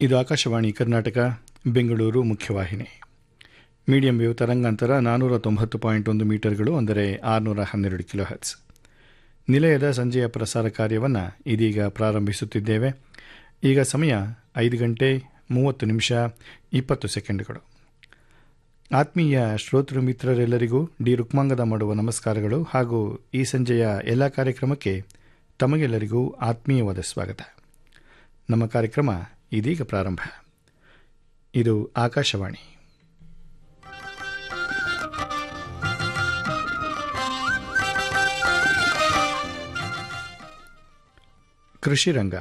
ಇದು ಆಕಾಶವಾಣಿ ಕರ್ನಾಟಕ ಬೆಂಗಳೂರು ಮುಖ್ಯವಾಹಿನಿ medium wave ತರಂಗಾಂತರ ನಾನ್ನೂರ ತೊಂಬತ್ತು ಪಾಯಿಂಟ್ ಒಂದು ಮೀಟರ್ಗಳು ಅಂದರೆ ಆರುನೂರ ಹನ್ನೆರಡು ಕಿಲೋ ಹರ್ಟ್ಸ್ ನಿಲಯದ ಸಂಜೆಯ ಪ್ರಸಾರ ಕಾರ್ಯವನ್ನು ಇದೀಗ ಪ್ರಾರಂಭಿಸುತ್ತಿದ್ದೇವೆ ಈಗ ಸಮಯ ಐದು ಗಂಟೆ ಮೂವತ್ತು ನಿಮಿಷ ಇಪ್ಪತ್ತು ಸೆಕೆಂಡ್ಗಳು ಆತ್ಮೀಯ ಶ್ರೋತೃ ಮಿತ್ರರೆಲ್ಲರಿಗೂ ಡಿ ರುಕ್ಮಾಂಗದ ಮಾಡುವ ನಮಸ್ಕಾರಗಳು ಹಾಗೂ ಈ ಸಂಜೆಯ ಎಲ್ಲ ಕಾರ್ಯಕ್ರಮಕ್ಕೆ ತಮಗೆಲ್ಲರಿಗೂ ಆತ್ಮೀಯವಾದ ಸ್ವಾಗತ ನಮ್ಮ ಕಾರ್ಯಕ್ರಮ ಇದೀಗ ಪ್ರಾರಂಭ ಇದು ಆಕಾಶವಾಣಿ ಕೃಷಿ ರಂಗ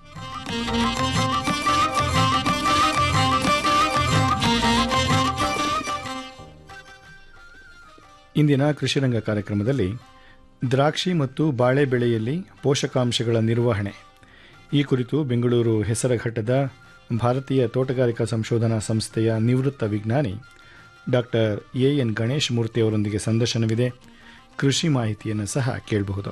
ಇಂದಿನ ಕೃಷಿರಂಗ ಕಾರ್ಯಕ್ರಮದಲ್ಲಿ ದ್ರಾಕ್ಷಿ ಮತ್ತು ಬಾಳೆ ಬೆಳೆಯಲ್ಲಿ ಪೋಷಕಾಂಶಗಳ ನಿರ್ವಹಣೆ ಈ ಕುರಿತು ಬೆಂಗಳೂರು ಹೆಸರಘಟ್ಟದ ಭಾರತೀಯ ತೋಟಗಾರಿಕಾ ಸಂಶೋಧನಾ ಸಂಸ್ಥೆಯ ನಿವೃತ್ತ ವಿಜ್ಞಾನಿ doctor A N Ganesh Murthy ಅವರೊಂದಿಗೆ ಸಂದರ್ಶನವಿದೆ ಕೃಷಿ ಮಾಹಿತಿಯನ್ನು ಸಹ ಕೇಳಬಹುದು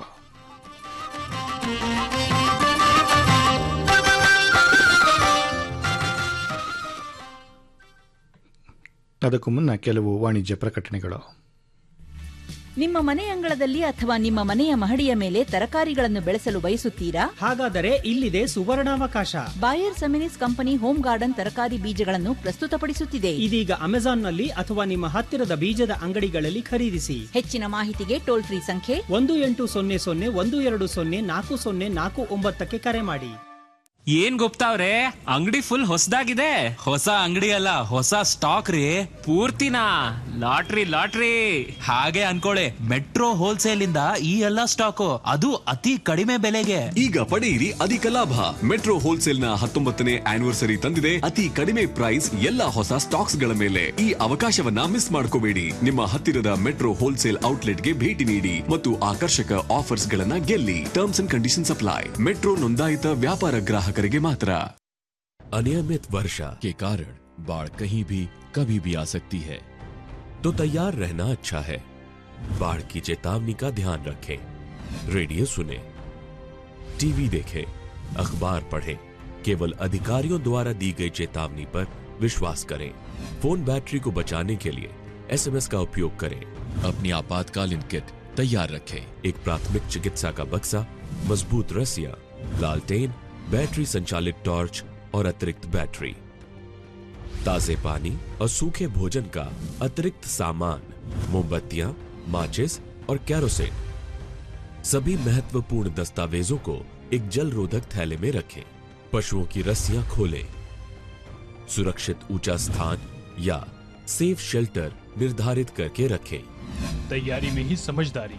ಅದಕ್ಕೂ ಮುನ್ನ ಕೆಲವು ವಾಣಿಜ್ಯ ಪ್ರಕಟಣೆಗಳು ನಿಮ್ಮ ಮನೆ ಅಂಗಳದಲ್ಲಿ ಅಥವಾ ನಿಮ್ಮ ಮನೆಯ ಮಹಡಿಯ ಮೇಲೆ ತರಕಾರಿಗಳನ್ನು ಬೆಳೆಸಲು ಬಯಸುತ್ತೀರಾ ಹಾಗಾದರೆ ಇಲ್ಲಿದೆ ಸುವರ್ಣಾವಕಾಶ Bayer Seminis company home garden ತರಕಾರಿ ಬೀಜಗಳನ್ನು ಪ್ರಸ್ತುತಪಡಿಸುತ್ತಿದೆ ಇದೀಗ ಅಮೆಜಾನ್ನಲ್ಲಿ ಅಥವಾ ನಿಮ್ಮ ಹತ್ತಿರದ ಬೀಜದ ಅಂಗಡಿಗಳಲ್ಲಿ ಖರೀದಿಸಿ ಹೆಚ್ಚಿನ ಮಾಹಿತಿಗೆ ಟೋಲ್ ಫ್ರೀ ಸಂಖ್ಯೆ ಒಂದು ಎಂಟು ಸೊನ್ನೆ ಸೊನ್ನೆ ಒಂದು ಎರಡು ಸೊನ್ನೆ ನಾಲ್ಕು ಸೊನ್ನೆ ನಾಲ್ಕು ಒಂಬತ್ತಕ್ಕೆ ಕರೆ ಮಾಡಿ ಏನ್ ಗೊಪ್ತಾವ್ರೆ ಅಂಗಡಿ ಫುಲ್ ಹೊಸದಾಗಿದೆ ಹೊಸ ಅಂಗಡಿ ಅಲ್ಲ ಹೊಸ ಸ್ಟಾಕ್ ರೀ ಪೂರ್ತಿನ ಲಾಟ್ರಿ ಲಾಟ್ರಿ ಹಾಗೆ ಅನ್ಕೊಳ್ಳಿ ಮೆಟ್ರೋ ಹೋಲ್ಸೇಲ್ ಇಂದ ಈ ಎಲ್ಲಾ ಸ್ಟಾಕ್ ಅದು ಅತಿ ಕಡಿಮೆ ಬೆಲೆಗೆ ಈಗ ಪಡೆಯಿರಿ ಅಧಿಕ ಲಾಭ ಮೆಟ್ರೋ ಹೋಲ್ಸೇಲ್ ನ ಹತ್ತೊಂಬತ್ತನೇ ಆನಿವರ್ಸರಿ ತಂದಿದೆ ಅತಿ ಕಡಿಮೆ ಪ್ರೈಸ್ ಎಲ್ಲ ಹೊಸ ಸ್ಟಾಕ್ಸ್ ಗಳ ಮೇಲೆ ಈ ಅವಕಾಶವನ್ನ ಮಿಸ್ ಮಾಡ್ಕೋಬೇಡಿ ನಿಮ್ಮ ಹತ್ತಿರದ ಮೆಟ್ರೋ ಹೋಲ್ಸೇಲ್ ಔಟ್ಲೆಟ್ಗೆ ಭೇಟಿ ನೀಡಿ ಮತ್ತು ಆಕರ್ಷಕ ಆಫರ್ಸ್ ಗಳನ್ನ ಗೆಲ್ಲಿ terms and condition apply metro ನೋಂದಾಯಿತ ವ್ಯಾಪಾರ ಗ್ರಾಹಕರಿಗೆ ಮಾತ್ರ अनियमित वर्षा के कारण बाढ़ कहीं भी कभी भी आ सकती है तो तैयार रहना अच्छा है बाढ़ की चेतावनी का ध्यान रखें रेडियो सुने टीवी देखें अखबार पढ़ें केवल अधिकारियों द्वारा दी गई चेतावनी पर विश्वास करें फोन बैटरी को बचाने के लिए एसएमएस का उपयोग करें अपनी आपातकालीन किट तैयार रखें एक प्राथमिक चिकित्सा का बक्सा मजबूत रस्सियां लालटेन बैटरी संचालित टॉर्च और अतिरिक्त बैटरी ताजे पानी और सूखे भोजन का अतिरिक्त सामान मोमबत्तियां माचिस और कैरोसिन सभी महत्वपूर्ण दस्तावेजों को एक जल रोधक थैले में रखें पशुओं की रस्सियां खोलें सुरक्षित ऊंचा स्थान या सेफ शेल्टर निर्धारित करके रखें तैयारी में ही समझदारी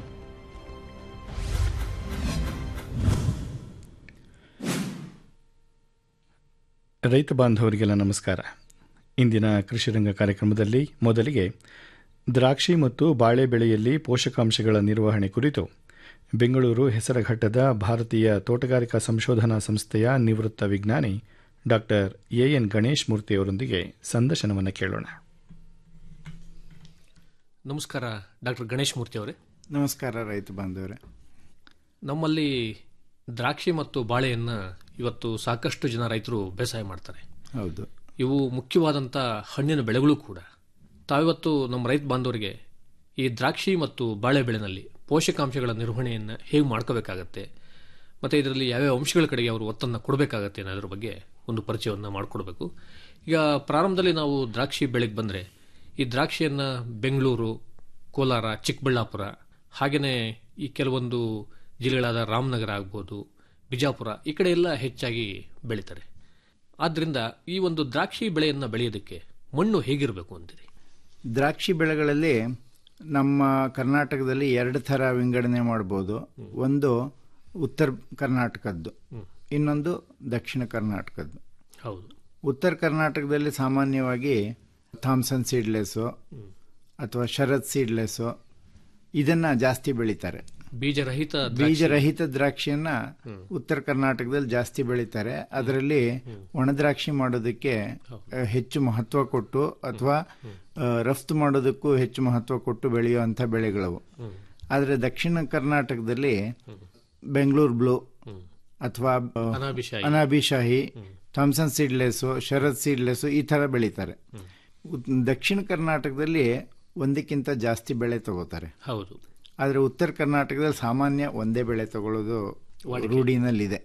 ರೈತ ಬಾಂಧವರಿಗೆಲ್ಲ ನಮಸ್ಕಾರ ಇಂದಿನ ಕೃಷಿರಂಗ ಕಾರ್ಯಕ್ರಮದಲ್ಲಿ ಮೊದಲಿಗೆ ದ್ರಾಕ್ಷಿ ಮತ್ತು ಬಾಳೆ ಬೆಳೆಯಲ್ಲಿ ಪೋಷಕಾಂಶಗಳ ನಿರ್ವಹಣೆ ಕುರಿತು ಬೆಂಗಳೂರು ಹೆಸರಘಟ್ಟದ ಭಾರತೀಯ ತೋಟಗಾರಿಕಾ ಸಂಶೋಧನಾ ಸಂಸ್ಥೆಯ ನಿವೃತ್ತ ವಿಜ್ಞಾನಿ doctor A N Ganesh Murthy ಅವರೊಂದಿಗೆ ಸಂದರ್ಶನವನ್ನು ಕೇಳೋಣ ನಮಸ್ಕಾರ ಡಾಕ್ಟರ್ ಗಣೇಶ್ ಮೂರ್ತಿ ಅವರೇ ನಮಸ್ಕಾರ ರೈತ ಬಾಂಧವರೇ ನಮ್ಮಲ್ಲಿ ದ್ರಾಕ್ಷಿ ಮತ್ತು ಬಾಳೆಯನ್ನು ಇವತ್ತು ಸಾಕಷ್ಟು ಜನ ರೈತರು ಬೇಸಾಯ ಮಾಡ್ತಾರೆ ಹೌದು ಇವು ಮುಖ್ಯವಾದಂಥ ಹಣ್ಣಿನ ಬೆಳೆಗಳು ಕೂಡ ತಾವಿವತ್ತು ನಮ್ಮ ರೈತ ಬಾಂಧವರಿಗೆ ಈ ದ್ರಾಕ್ಷಿ ಮತ್ತು ಬಾಳೆ ಬೆಳೆನಲ್ಲಿ ಪೋಷಕಾಂಶಗಳ ನಿರ್ವಹಣೆಯನ್ನು ಹೇಗೆ ಮಾಡ್ಕೋಬೇಕಾಗತ್ತೆ ಮತ್ತು ಇದರಲ್ಲಿ ಯಾವ್ಯಾವ ಅಂಶಗಳ ಕಡೆಗೆ ಅವರು ಒತ್ತನ್ನು ಕೊಡಬೇಕಾಗತ್ತೆ ಅನ್ನೋದ್ರ ಬಗ್ಗೆ ಒಂದು ಪರಿಚಯವನ್ನು ಮಾಡಿಕೊಡ್ಬೇಕು ಈಗ ಪ್ರಾರಂಭದಲ್ಲಿ ನಾವು ದ್ರಾಕ್ಷಿ ಬೆಳೆಗೆ ಬಂದರೆ ಈ ದ್ರಾಕ್ಷಿಯನ್ನು ಬೆಂಗಳೂರು ಕೋಲಾರ ಚಿಕ್ಕಬಳ್ಳಾಪುರ ಹಾಗೆಯೇ ಈ ಕೆಲವೊಂದು ಜಿಲ್ಲೆಗಳಾದ ರಾಮನಗರ ಆಗ್ಬೋದು ಬಿಜಾಪುರ ಈ ಕಡೆ ಎಲ್ಲ ಹೆಚ್ಚಾಗಿ ಬೆಳೀತಾರೆ ಆದ್ದರಿಂದ ಈ ಒಂದು ದ್ರಾಕ್ಷಿ ಬೆಳೆಯನ್ನು ಬೆಳೆಯೋದಕ್ಕೆ ಮಣ್ಣು ಹೇಗಿರಬೇಕು ಅಂತೀರಿ ದ್ರಾಕ್ಷಿ ಬೆಳೆಗಳಲ್ಲಿ ನಮ್ಮ ಕರ್ನಾಟಕದಲ್ಲಿ ಎರಡು ಥರ ವಿಂಗಡಣೆ ಮಾಡ್ಬೋದು ಒಂದು ಉತ್ತರ ಕರ್ನಾಟಕದ್ದು ಇನ್ನೊಂದು ದಕ್ಷಿಣ ಕರ್ನಾಟಕದ್ದು ಹೌದು ಉತ್ತರ ಕರ್ನಾಟಕದಲ್ಲಿ ಸಾಮಾನ್ಯವಾಗಿ ಥಾಮ್ಸನ್ ಸೀಡ್ಲೆಸ್ಸು ಅಥವಾ ಶರತ್ ಸೀಡ್ಲೆಸ್ಸು ಇದನ್ನ ಜಾಸ್ತಿ ಬೆಳೀತಾರೆ ಬೀಜರಹಿತ ಬೀಜರಹಿತ ದ್ರಾಕ್ಷಿಯನ್ನ ಉತ್ತರ ಕರ್ನಾಟಕದಲ್ಲಿ ಜಾಸ್ತಿ ಬೆಳೀತಾರೆ ಅದರಲ್ಲಿ ಒಣದ್ರಾಕ್ಷಿ ಮಾಡೋದಕ್ಕೆ ಅಹ್, ಹೆಚ್ಚು ಮಹತ್ವ ಕೊಟ್ಟು ಅಥವಾ ಅಹ್, ರಫ್ತು ಮಾಡೋದಕ್ಕೂ ಹೆಚ್ಚು ಮಹತ್ವ ಕೊಟ್ಟು ಬೆಳೆಯುವಂಥ ಬೆಳೆಗಳವು ಆದರೆ ದಕ್ಷಿಣ ಕರ್ನಾಟಕದಲ್ಲಿ ಬೆಂಗಳೂರು ಬ್ಲೂ ಅಥವಾ Anab-e-Shahi. Anab-e-Shahi Thompson seedless Sharad seedless ಈ ಥರ ಬೆಳೀತಾರೆ ಉತ್- ದಕ್ಷಿಣ ಕರ್ನಾಟಕದಲ್ಲಿ ಒಂದಕ್ಕಿಂತ ಜಾಸ್ತಿ ಬೆಳೆ ತಗೋತಾರೆ ಹೌದು ಆದರೆ ಉತ್ತರ ಕರ್ನಾಟಕದಲ್ಲಿ ಸಾಮಾನ್ಯ ಒಂದೇ ಬೆಳೆ ತಗೊಳ್ಳೋದು ರೂಢಿನಲ್ಲಿದೆ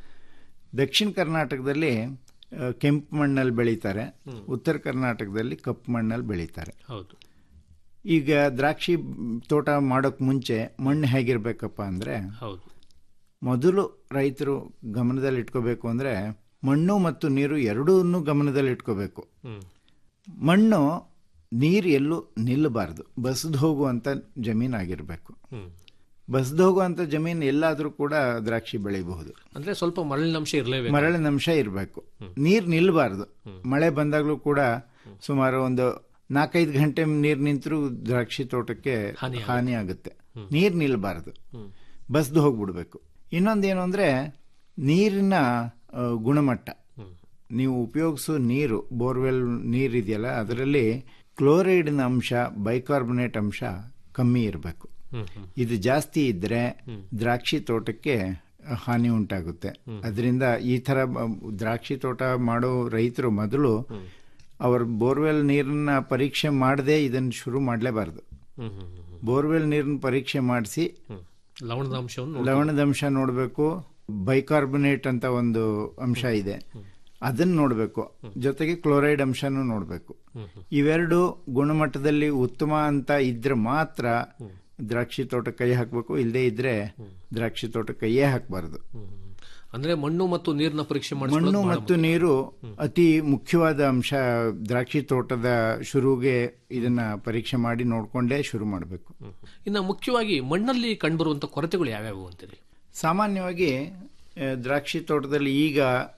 ದಕ್ಷಿಣ ಕರ್ನಾಟಕದಲ್ಲಿ ಆ, ಕೆಂಪು ಮಣ್ಣಲ್ಲಿ ಬೆಳೀತಾರೆ ಉತ್ತರ ಕರ್ನಾಟಕದಲ್ಲಿ ಕಪ್ಪು ಮಣ್ಣಲ್ಲಿ ಬೆಳೀತಾರೆ ಹೌದು ಈಗ ದ್ರಾಕ್ಷಿ ತೋಟ ಮಾಡೋಕ್ಕೆ ಮುಂಚೆ ಮಣ್ಣು ಹೇಗಿರ್ಬೇಕಪ್ಪ ಅಂದರೆ ಹೌದು ಮೊದಲು ರೈತರು ಗಮನದಲ್ಲಿ ಇಟ್ಕೋಬೇಕು ಅಂದರೆ ಮಣ್ಣು ಮತ್ತು ನೀರು ಎರಡೂ ಗಮನದಲ್ಲಿ ಇಟ್ಕೋಬೇಕು ಹ್ಮ್ ಮಣ್ಣು ನೀರು ಎಲ್ಲೂ ನಿಲ್ಲಬಾರ್ದು ಬಸ್ದು ಹೋಗುವಂಥ ಜಮೀನಾಗಿರಬೇಕು ಹ್ಮ್ ಬಸ್ದು ಹೋಗುವಂಥ ಜಮೀನು ಎಲ್ಲಾದರೂ ಕೂಡ ದ್ರಾಕ್ಷಿ ಬೆಳಿಬಹುದು ಅಂದ್ರೆ ಸ್ವಲ್ಪ ಮರಳಿನ ಅಂಶ ಇರಲೇಬೇಕು ಮರಳಿನ ಅಂಶ ಇರಬೇಕು ನೀರು ನಿಲ್ಲಬಾರ್ದು ಮಳೆ ಬಂದಾಗಲೂ ಕೂಡ ಸುಮಾರು ಒಂದು ನಾಲ್ಕೈದು ಗಂಟೆ ನೀರು ನಿಂತರೂ ದ್ರಾಕ್ಷಿ ತೋಟಕ್ಕೆ ಹಾನಿ ಆಗುತ್ತೆ ನೀರು ನಿಲ್ಲಬಾರ್ದು ಬಸ್ದು ಹೋಗ್ಬಿಡ್ಬೇಕು ಇನ್ನೊಂದೇನು ಅಂದರೆ ನೀರಿನ ಆ, ಗುಣಮಟ್ಟ ನೀವು ಉಪಯೋಗಿಸೋ ನೀರು ಬೋರ್ವೆಲ್ ನೀರಿದೆಯಲ್ಲ ಅದರಲ್ಲಿ ಕ್ಲೋರೈಡ್ನ ಅಂಶ ಬೈಕಾರ್ಬೊನೇಟ್ ಅಂಶ ಕಮ್ಮಿ ಇರಬೇಕು ಇದು ಜಾಸ್ತಿ ಇದ್ದರೆ ದ್ರಾಕ್ಷಿ ತೋಟಕ್ಕೆ ಹಾನಿ ಉಂಟಾಗುತ್ತೆ ಅದರಿಂದ ಈ ಥರ ಬ- ದ್ರಾಕ್ಷಿ ತೋಟ ಮಾಡೋ ರೈತರು ಮೊದಲು ಅವ್ರ ಬೋರ್ವೆಲ್ ನೀರನ್ನ ಪರೀಕ್ಷೆ ಮಾಡದೆ ಇದನ್ನು ಶುರು ಮಾಡಲೇಬಾರ್ದು ಹ್ಮ್ ಹ್ಮ್ ಹ್ಮ್ ಬೋರ್ವೆಲ್ ನೀರನ್ನ ಪರೀಕ್ಷೆ ಮಾಡಿಸಿ ಹ್ಮ್ ಲವಣದ ಅಂಶವನ್ನು ನೋಡ್ಕೊಂಡು- ಲವಣದ ಅಂಶ ನೋಡಬೇಕು ಬೈಕಾರ್ಬೊನೇಟ್ ಅಂತ ಒಂದು ಅಂಶ ಇದೆ ಅದನ್ನ ನೋಡಬೇಕು ಜೊತೆಗೆ ಕ್ಲೋರೈಡ್ ಅಂಶನೂ ನೋಡಬೇಕು ಇವೆರಡು ಗುಣಮಟ್ಟದಲ್ಲಿ ಉತ್ತಮ ಅಂತ ಇದ್ರೆ ಮಾತ್ರ ದ್ರಾಕ್ಷಿ ತೋಟ ಕೈ ಹಾಕಬೇಕು ಇಲ್ಲದೆ ಇದ್ರೆ ದ್ರಾಕ್ಷಿ ತೋಟ ಕೈಯೇ ಹಾಕಬಾರ್ದು ಅಂದ್ರೆ ಮಣ್ಣು ಮತ್ತು ನೀರಿನ ಪರೀಕ್ಷೆ ಮಣ್ಣು ಮಾಡಿಸ್ಕೊಳ್ಳೋದು ಬಹಳ ಮತ್ತು ನೀರು ಅತಿ ಮುಖ್ಯವಾದ ಅಂಶ ದ್ರಾಕ್ಷಿ ತೋಟದ ಶುರುಗೆ ಇದನ್ನ ಪರೀಕ್ಷೆ ಮಾಡಿ ನೋಡ್ಕೊಂಡೇ ಶುರು ಮಾಡಬೇಕು ಇನ್ನು ಮುಖ್ಯವಾಗಿ ಮಣ್ಣಲ್ಲಿ ಕಂಡುಬರುವಂತ ಕೊರತೆಗಳು ಯಾವ್ಯಾವು ಅಂತೀರಿ ಸಾಮಾನ್ಯವಾಗಿ ಆ, ದ್ರಾಕ್ಷಿ ತೋಟದಲ್ಲಿ ಈಗ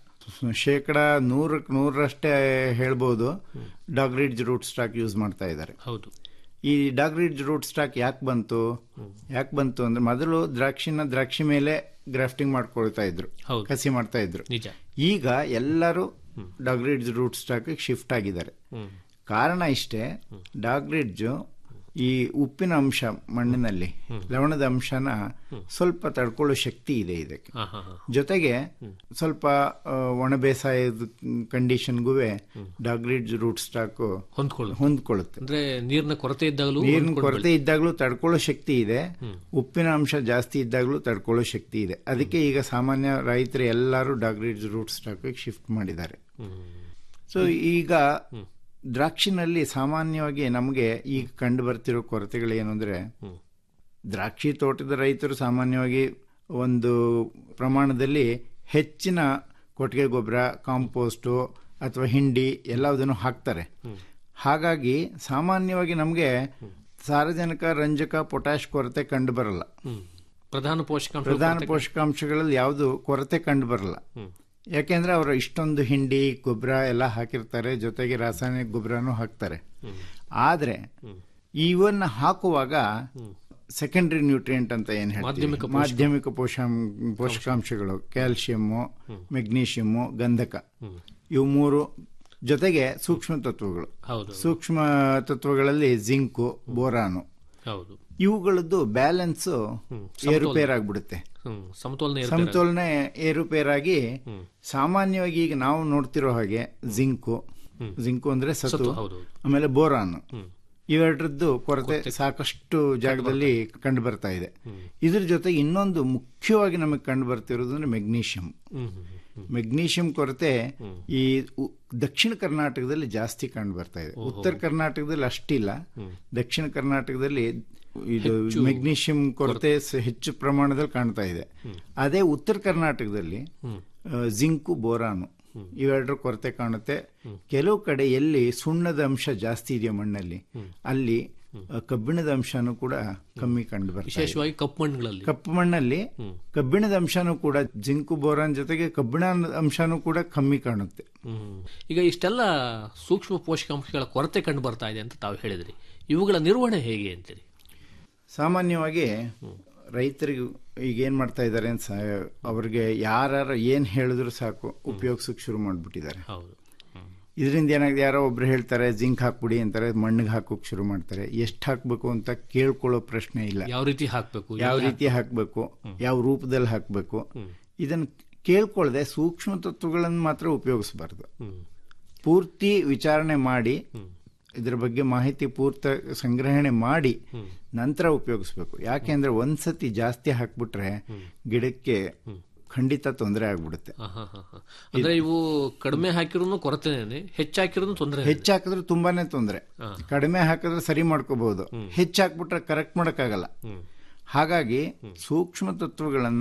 ಶೇಕಡ ನೂರಕ್ಕೆ ನೂರರಷ್ಟೇ ಹೇಳ್ಬೋದು ಡಾಗ್ರಿಡ್ಜ್ ರೂಟ್ ಸ್ಟಾಕ್ ಯೂಸ್ ಮಾಡ್ತಾ ಇದ್ದಾರೆ ಹೌದು ಈ ಡಾಗ್ರಿಡ್ಜ್ ರೂಟ್ ಸ್ಟಾಕ್ ಯಾಕೆ ಬಂತು ಯಾಕೆ ಬಂತು ಅಂದ್ರೆ ಮೊದಲು ದ್ರಾಕ್ಷಿನ ದ್ರಾಕ್ಷಿ ಮೇಲೆ ಗ್ರಾಫ್ಟಿಂಗ್ ಮಾಡ್ಕೊಳ್ತಾ ಇದ್ರು ಹೌದು. ಕಸಿ ಮಾಡ್ತಾ ಇದ್ರು ನಿಜ ಈಗ ಎಲ್ಲರೂ ಡಾಗ್ರಿಡ್ಜ್ ರೂಟ್ ಸ್ಟಾಕ್ ಶಿಫ್ಟ್ ಆಗಿದ್ದಾರೆ ಹ್ಮ್ ಕಾರಣ ಇಷ್ಟೇ ಡಾಗ್ರಿಡ್ಜ್ ಈ ಉಪ್ಪಿನ ಅಂಶ ಮಣ್ಣಿನಲ್ಲಿ ಲವಣದ ಅಂಶನ ಸ್ವಲ್ಪ ತಡ್ಕೊಳ್ಳೋ ಶಕ್ತಿ ಇದೆ ಇದಕ್ಕೆ ಹಾ ಹಾ ಹಾ ಜೊತೆಗೆ ಸ್ವಲ್ಪ ಆ, ಒಣ ಬೇಸಾಯದ ಕಂಡೀಷನ್ಗೂ ಡಾಗ್ರಿಡ್ಜ್ ರೂಟ್ ಸ್ಟಾಕ್ ಹೊಂದ್ಕೊಳ್ಳು ಹೊಂದ್ಕೊಳ್ಳುತ್ತೆ ಅಂದ್ರೆ ನೀರಿನ ಕೊರತೆ ಇದ್ದಾಗಲೂ ನೀರಿನ ಹೊಂದ್ಕೊಂಡು ಕೊರತೆ ಇದ್ದಾಗಲೂ ತಡ್ಕೊಳ್ಳೋ ಶಕ್ತಿ ಇದೆ ಉಪ್ಪಿನ ಅಂಶ ಜಾಸ್ತಿ ಇದ್ದಾಗಲೂ ತಡ್ಕೊಳ್ಳೋ ಶಕ್ತಿ ಇದೆ ಅದಕ್ಕೆ ಈಗ ಸಾಮಾನ್ಯ ರೈತರು ಎಲ್ಲರೂ ಡಾಗ್ರಿಡ್ಜ್ ರೂಟ್ ಸ್ಟಾಕ್ ಶಿಫ್ಟ್ ಮಾಡಿದ್ದಾರೆ ಸೊ ಈಗ ದ್ರಾಕ್ಷಿನಲ್ಲಿ ಸಾಮಾನ್ಯವಾಗಿ ನಮಗೆ ಈಗ ಕಂಡು ಬರ್ತಿರೋ ಕೊರತೆಗಳೇನು ಅಂದರೆ ದ್ರಾಕ್ಷಿ ತೋಟದ ರೈತರು ಸಾಮಾನ್ಯವಾಗಿ ಒಂದು ಪ್ರಮಾಣದಲ್ಲಿ ಹೆಚ್ಚಿನ ಕೊಟ್ಟಿಗೆ ಗೊಬ್ಬರ ಕಾಂಪೋಸ್ಟು ಅಥವಾ ಹಿಂಡಿ ಎಲ್ಲದನ್ನು ಹಾಕ್ತಾರೆ ಹಾಗಾಗಿ ಸಾಮಾನ್ಯವಾಗಿ ನಮಗೆ ಸಾರಜನಕ ರಂಜಕ ಪೊಟ್ಯಾಶ್ ಕೊರತೆ ಕಂಡು ಬರಲ್ಲ ಹ್ಮ್ ಪ್ರಧಾನ ಪೋಷಕಾಂಶ ಪ್ರಧಾನ ಪೋಷಕಾಂಶಗಳಲ್ಲಿ ಯಾವುದು ಕೊರತೆ ಕಂಡು ಬರಲ್ಲ ಯಾಕೆಂದ್ರೆ ಅವರು ಇಷ್ಟೊಂದು ಹಿಂಡಿ ಗೊಬ್ಬರ ಎಲ್ಲ ಹಾಕಿರ್ತಾರೆ ಜೊತೆಗೆ ರಾಸಾಯನಿಕ ಗೊಬ್ಬರನೂ ಹಾಕ್ತಾರೆ ಆದ್ರೆ ಇವನ್ನ ಹಾಕುವಾಗ ಸೆಕೆಂಡರಿ ನ್ಯೂಟ್ರಿಯೆಂಟ್ ಅಂತ ಏನ್ ಹೇಳ್ತೀವಿ ಮಾಧ್ಯಮಿಕ ಮಾಧ್ಯಮಿಕ ಪೋಷಾಂ- ಪೋಷಕಾಂಶಗಳು ಕ್ಯಾಲ್ಸಿಯಮ್ಮು ಮೆಗ್ನೀಷಿಯಮ್ಮು ಗಂಧಕ ಇವು ಮೂರು ಜೊತೆಗೆ ಸೂಕ್ಷ್ಮ ತತ್ವಗಳು ಹೌದು ಸೂಕ್ಷ್ಮ ತತ್ವಗಳಲ್ಲಿ ಜಿಂಕು ಬೋರಾನು ಹೌದು ಇವುಗಳದ್ದು ಬ್ಯಾಲೆನ್ಸ್ ಏರುಪೇರಾಗ್ಬಿಡುತ್ತೆ ಹ್ಮ್ ಸಮತೋಲನ ಏರ್ಪೇರ್ ಸಮತೋಲನ ಏರುಪೇರಾಗಿ ಸಾಮಾನ್ಯವಾಗಿ ಈಗ ನಾವು ನೋಡ್ತಿರೋ ಹಾಗೆ ಜಿಂಕು ಜಿಂಕು ಅಂದ್ರೆ ಸತು ಸತು, ಹೌದು. ಆಮೇಲೆ ಬೋರಾನ್ ಇವೆರಡರದ್ದು ಕೊರತೆ ಸಾಕಷ್ಟು ಜಾಗದಲ್ಲಿ ಕಂಡು ಬರ್ತಾ ಇದೆ ಇದ್ರ ಜೊತೆಗೆ ಇನ್ನೊಂದು ಮುಖ್ಯವಾಗಿ ನಮಗೆ ಕಂಡು ಬರ್ತಿರೋದು ಅಂದ್ರೆ ಮೆಗ್ನೀಷಿಯಂ ಹ್ಮ್ ಹ್ಮ್ ಹ್ಮ್ ಮೆಗ್ನೀಷಿಯಂ ಕೊರತೆ ಈ ಉ- ದಕ್ಷಿಣ ಕರ್ನಾಟಕದಲ್ಲಿ ಜಾಸ್ತಿ ಕಂಡು ಬರ್ತಾ ಇದೆ ಉತ್ತರ ಕರ್ನಾಟಕದಲ್ಲಿ ಅಷ್ಟಿಲ್ಲ ದಕ್ಷಿಣ ಕರ್ನಾಟಕದಲ್ಲಿ ಇದು ಮೆಗ್ನೀಷಿಯಂ ಕೊರತೆ ಸ- ಹೆಚ್ಚು ಪ್ರಮಾಣದಲ್ಲಿ ಕಾಣ್ತಾ ಇದೆ ಅದೇ ಉತ್ತರ ಕರ್ನಾಟಕದಲ್ಲಿ ಆ, ಜಿಂಕು ಬೋರಾನು ಇವೆರಡರ ಕೊರತೆ ಕಾಣುತ್ತೆ ಕೆಲವು ಕಡೆ ಎಲ್ಲಿ ಸುಣ್ಣದ ಅಂಶ ಜಾಸ್ತಿ ಇದೆಯೋ ಮಣ್ಣಲ್ಲಿ ಅಲ್ಲಿ ಆ, ಕಬ್ಬಿಣದ ಅಂಶನೂ ಕೂಡ ಕಮ್ಮಿ ಕಂಡು ಬರ್ತಾ ಇದೆ ವಿಶೇಷವಾಗಿ ಕಪ್ಪು ಮಣ್ಣುಗಳಲ್ಲಿ ಕಪ್ಪು ಮಣ್ಣಲ್ಲಿ ಕಬ್ಬಿಣದ ಅಂಶನೂ ಕೂಡ ಜಿಂಕು ಬೋರಾನ್ ಜೊತೆಗೆ ಕಬ್ಬಿಣ ಅಂಶನೂ ಕೂಡ ಕಮ್ಮಿ ಕಾಣುತ್ತೆ ಹ್ಮ್. ಈಗ ಇಷ್ಟೆಲ್ಲ ಸೂಕ್ಷ್ಮ ಪೋಷಕಾಂಶಗಳ ಕೊರತೆ ಕಂಡು ಬರ್ತಾ ಇದೆ ಅಂತ ತಾವು ಹೇಳಿದ್ರಿ ಇವುಗಳ ನಿರ್ವಹಣೆ ಹೇಗೆ ಅಂತೀರಿ ಸಾಮಾನ್ಯವಾಗಿ ರೈತರಿಗೆ ಈಗ ಏನ್ ಮಾಡ್ತಾ ಇದ್ದಾರೆ ಅಂತ ಸಾ- ಅವ್ರಿಗೆ ಯಾರು ಏನ್ ಹೇಳಿದ್ರು ಸಾಕು ಉಪಯೋಗಿಸೋಕೆ ಶುರು ಮಾಡ್ಬಿಟ್ಟಿದ್ದಾರೆ ಹೌದು ಹ್ಮ್. ಇದರಿಂದ ಏನಾಗಿದೆ ಯಾರೋ ಒಬ್ರು ಹೇಳ್ತಾರೆ ಜಿಂಕ್ ಹಾಕ್ಬಿಡಿ ಅಂತಾರೆ ಮಣ್ಣಿಗೆ ಹಾಕೋಕೆ ಶುರು ಮಾಡ್ತಾರೆ ಎಷ್ಟು ಹಾಕ್ಬೇಕು ಅಂತ ಕೇಳ್ಕೊಳ್ಳೋ ಪ್ರಶ್ನೆ ಇಲ್ಲ ಯಾವ ರೀತಿ ಹಾಕ್ಬೇಕು ಯಾವ ರೀತಿ ಹಾಕಬೇಕು ಯಾವ ರೂಪದಲ್ಲಿ ಹಾಕಬೇಕು ಇದನ್ನ ಕೇಳ್ಕೊಳ್ಳದೆ ಸೂಕ್ಷ್ಮ ತತ್ವಗಳನ್ನು ಮಾತ್ರ ಉಪಯೋಗಿಸಬಾರ್ದು ಪೂರ್ತಿ ವಿಚಾರಣೆ ಮಾಡಿ ಇದ್ರ ಬಗ್ಗೆ ಮಾಹಿತಿ ಪೂರ್ತ ಸಂಗ್ರಹಣೆ ಮಾಡಿ ನಂತರ ಉಪಯೋಗಿಸ್ಬೇಕು ಯಾಕೆಂದ್ರೆ ಒಂದ್ಸತಿ ಜಾಸ್ತಿ ಹಾಕ್ಬಿಟ್ರೆ ಗಿಡಕ್ಕೆ ಖಂಡಿತ ತೊಂದರೆ ಆಗ್ಬಿಡುತ್ತೆ ಅಂದ್ರೆ ಇವು ಕಡಿಮೆ ಹಾಕಿರೋನು ಕೊರತೆನೇನೆ ಹೆಚ್ಚು ಹಾಕಿರೋನು ತೊಂದರೆ ಹೆಚ್ಚು ಹಾಕಿದ್ರೆ ತುಂಬಾನೇ ತೊಂದರೆ ಕಡಿಮೆ ಹಾಕಿದ್ರೆ ಸರಿ ಮಾಡ್ಕೋಬಹುದು ಹೆಚ್ಚು ಹಾಕ್ಬಿಟ್ರೆ ಕರೆಕ್ಟ್ ಮಾಡಕ್ಕಾಗಲ್ಲ ಹಾಗಾಗಿ ಸೂಕ್ಷ್ಮ ತತ್ವಗಳನ್ನ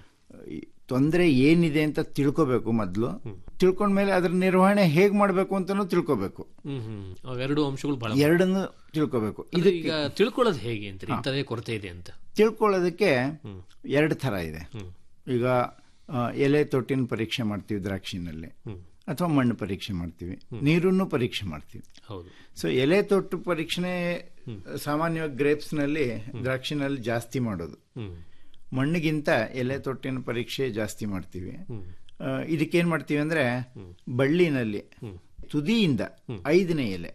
ಈ ತೊಂದರೆ ಏನಿದೆ ಅಂತ ತಿಳ್ಕೋಬೇಕು ಮೊದಲು ತಿಳ್ಕೊಂಡ್ಮೇಲೆ ಅದ್ರ ನಿರ್ವಹಣೆ ಹೇಗ್ ಮಾಡಬೇಕು ಅಂತಾನು ತಿಳ್ಕೋಬೇಕು ಹ್ಮ್ ಹ್ಮ್ ಅವೆರಡು ಅಂಶಗಳು ಬಹಳ ಎರಡನ್ನು ತಿಳ್ಕೋಬೇಕು ಇದು ಈಗ ತಿಳ್ಕೊಳ್ಳೋದು ಹೇಗೆ ಅಂತ ಇಂಥದೇ ಕೊರತೆ ಇದೆ ಅಂತ ತಿಳ್ಕೊಳ್ಳೋದಕ್ಕೆ ಎರಡು ಥರ ಇದೆ ಈಗ ಆ, ಎಲೆ ತೊಟ್ಟಿನ ಪರೀಕ್ಷೆ ಮಾಡ್ತೀವಿ ದ್ರಾಕ್ಷಿನಲ್ಲಿ ಅಥವಾ ಮಣ್ಣು ಪರೀಕ್ಷೆ ಮಾಡ್ತೀವಿ ನೀರನ್ನು ಪರೀಕ್ಷೆ ಮಾಡ್ತೀವಿ ಹೌದು ಸೊ ಎಲೆ ತೊಟ್ಟು ಪರೀಕ್ಷೆ ಸಾಮಾನ್ಯವಾಗಿ ಗ್ರೇಪ್ಸ್ನಲ್ಲಿ ದ್ರಾಕ್ಷಿನಲ್ಲಿ ಜಾಸ್ತಿ ಮಾಡೋದು ಮಣ್ಣಿಗಿಂತ ಎಲೆ ತೊಟ್ಟಿನ ಪರೀಕ್ಷೆ ಜಾಸ್ತಿ ಮಾಡ್ತೀವಿ ಆ, ಇದಕ್ಕೇನ್ ಮಾಡ್ತೀವಿ ಅಂದ್ರೆ ಬಳ್ಳಿನಲ್ಲಿ ತುದಿಯಿಂದ ಐದನೇ ಎಲೆ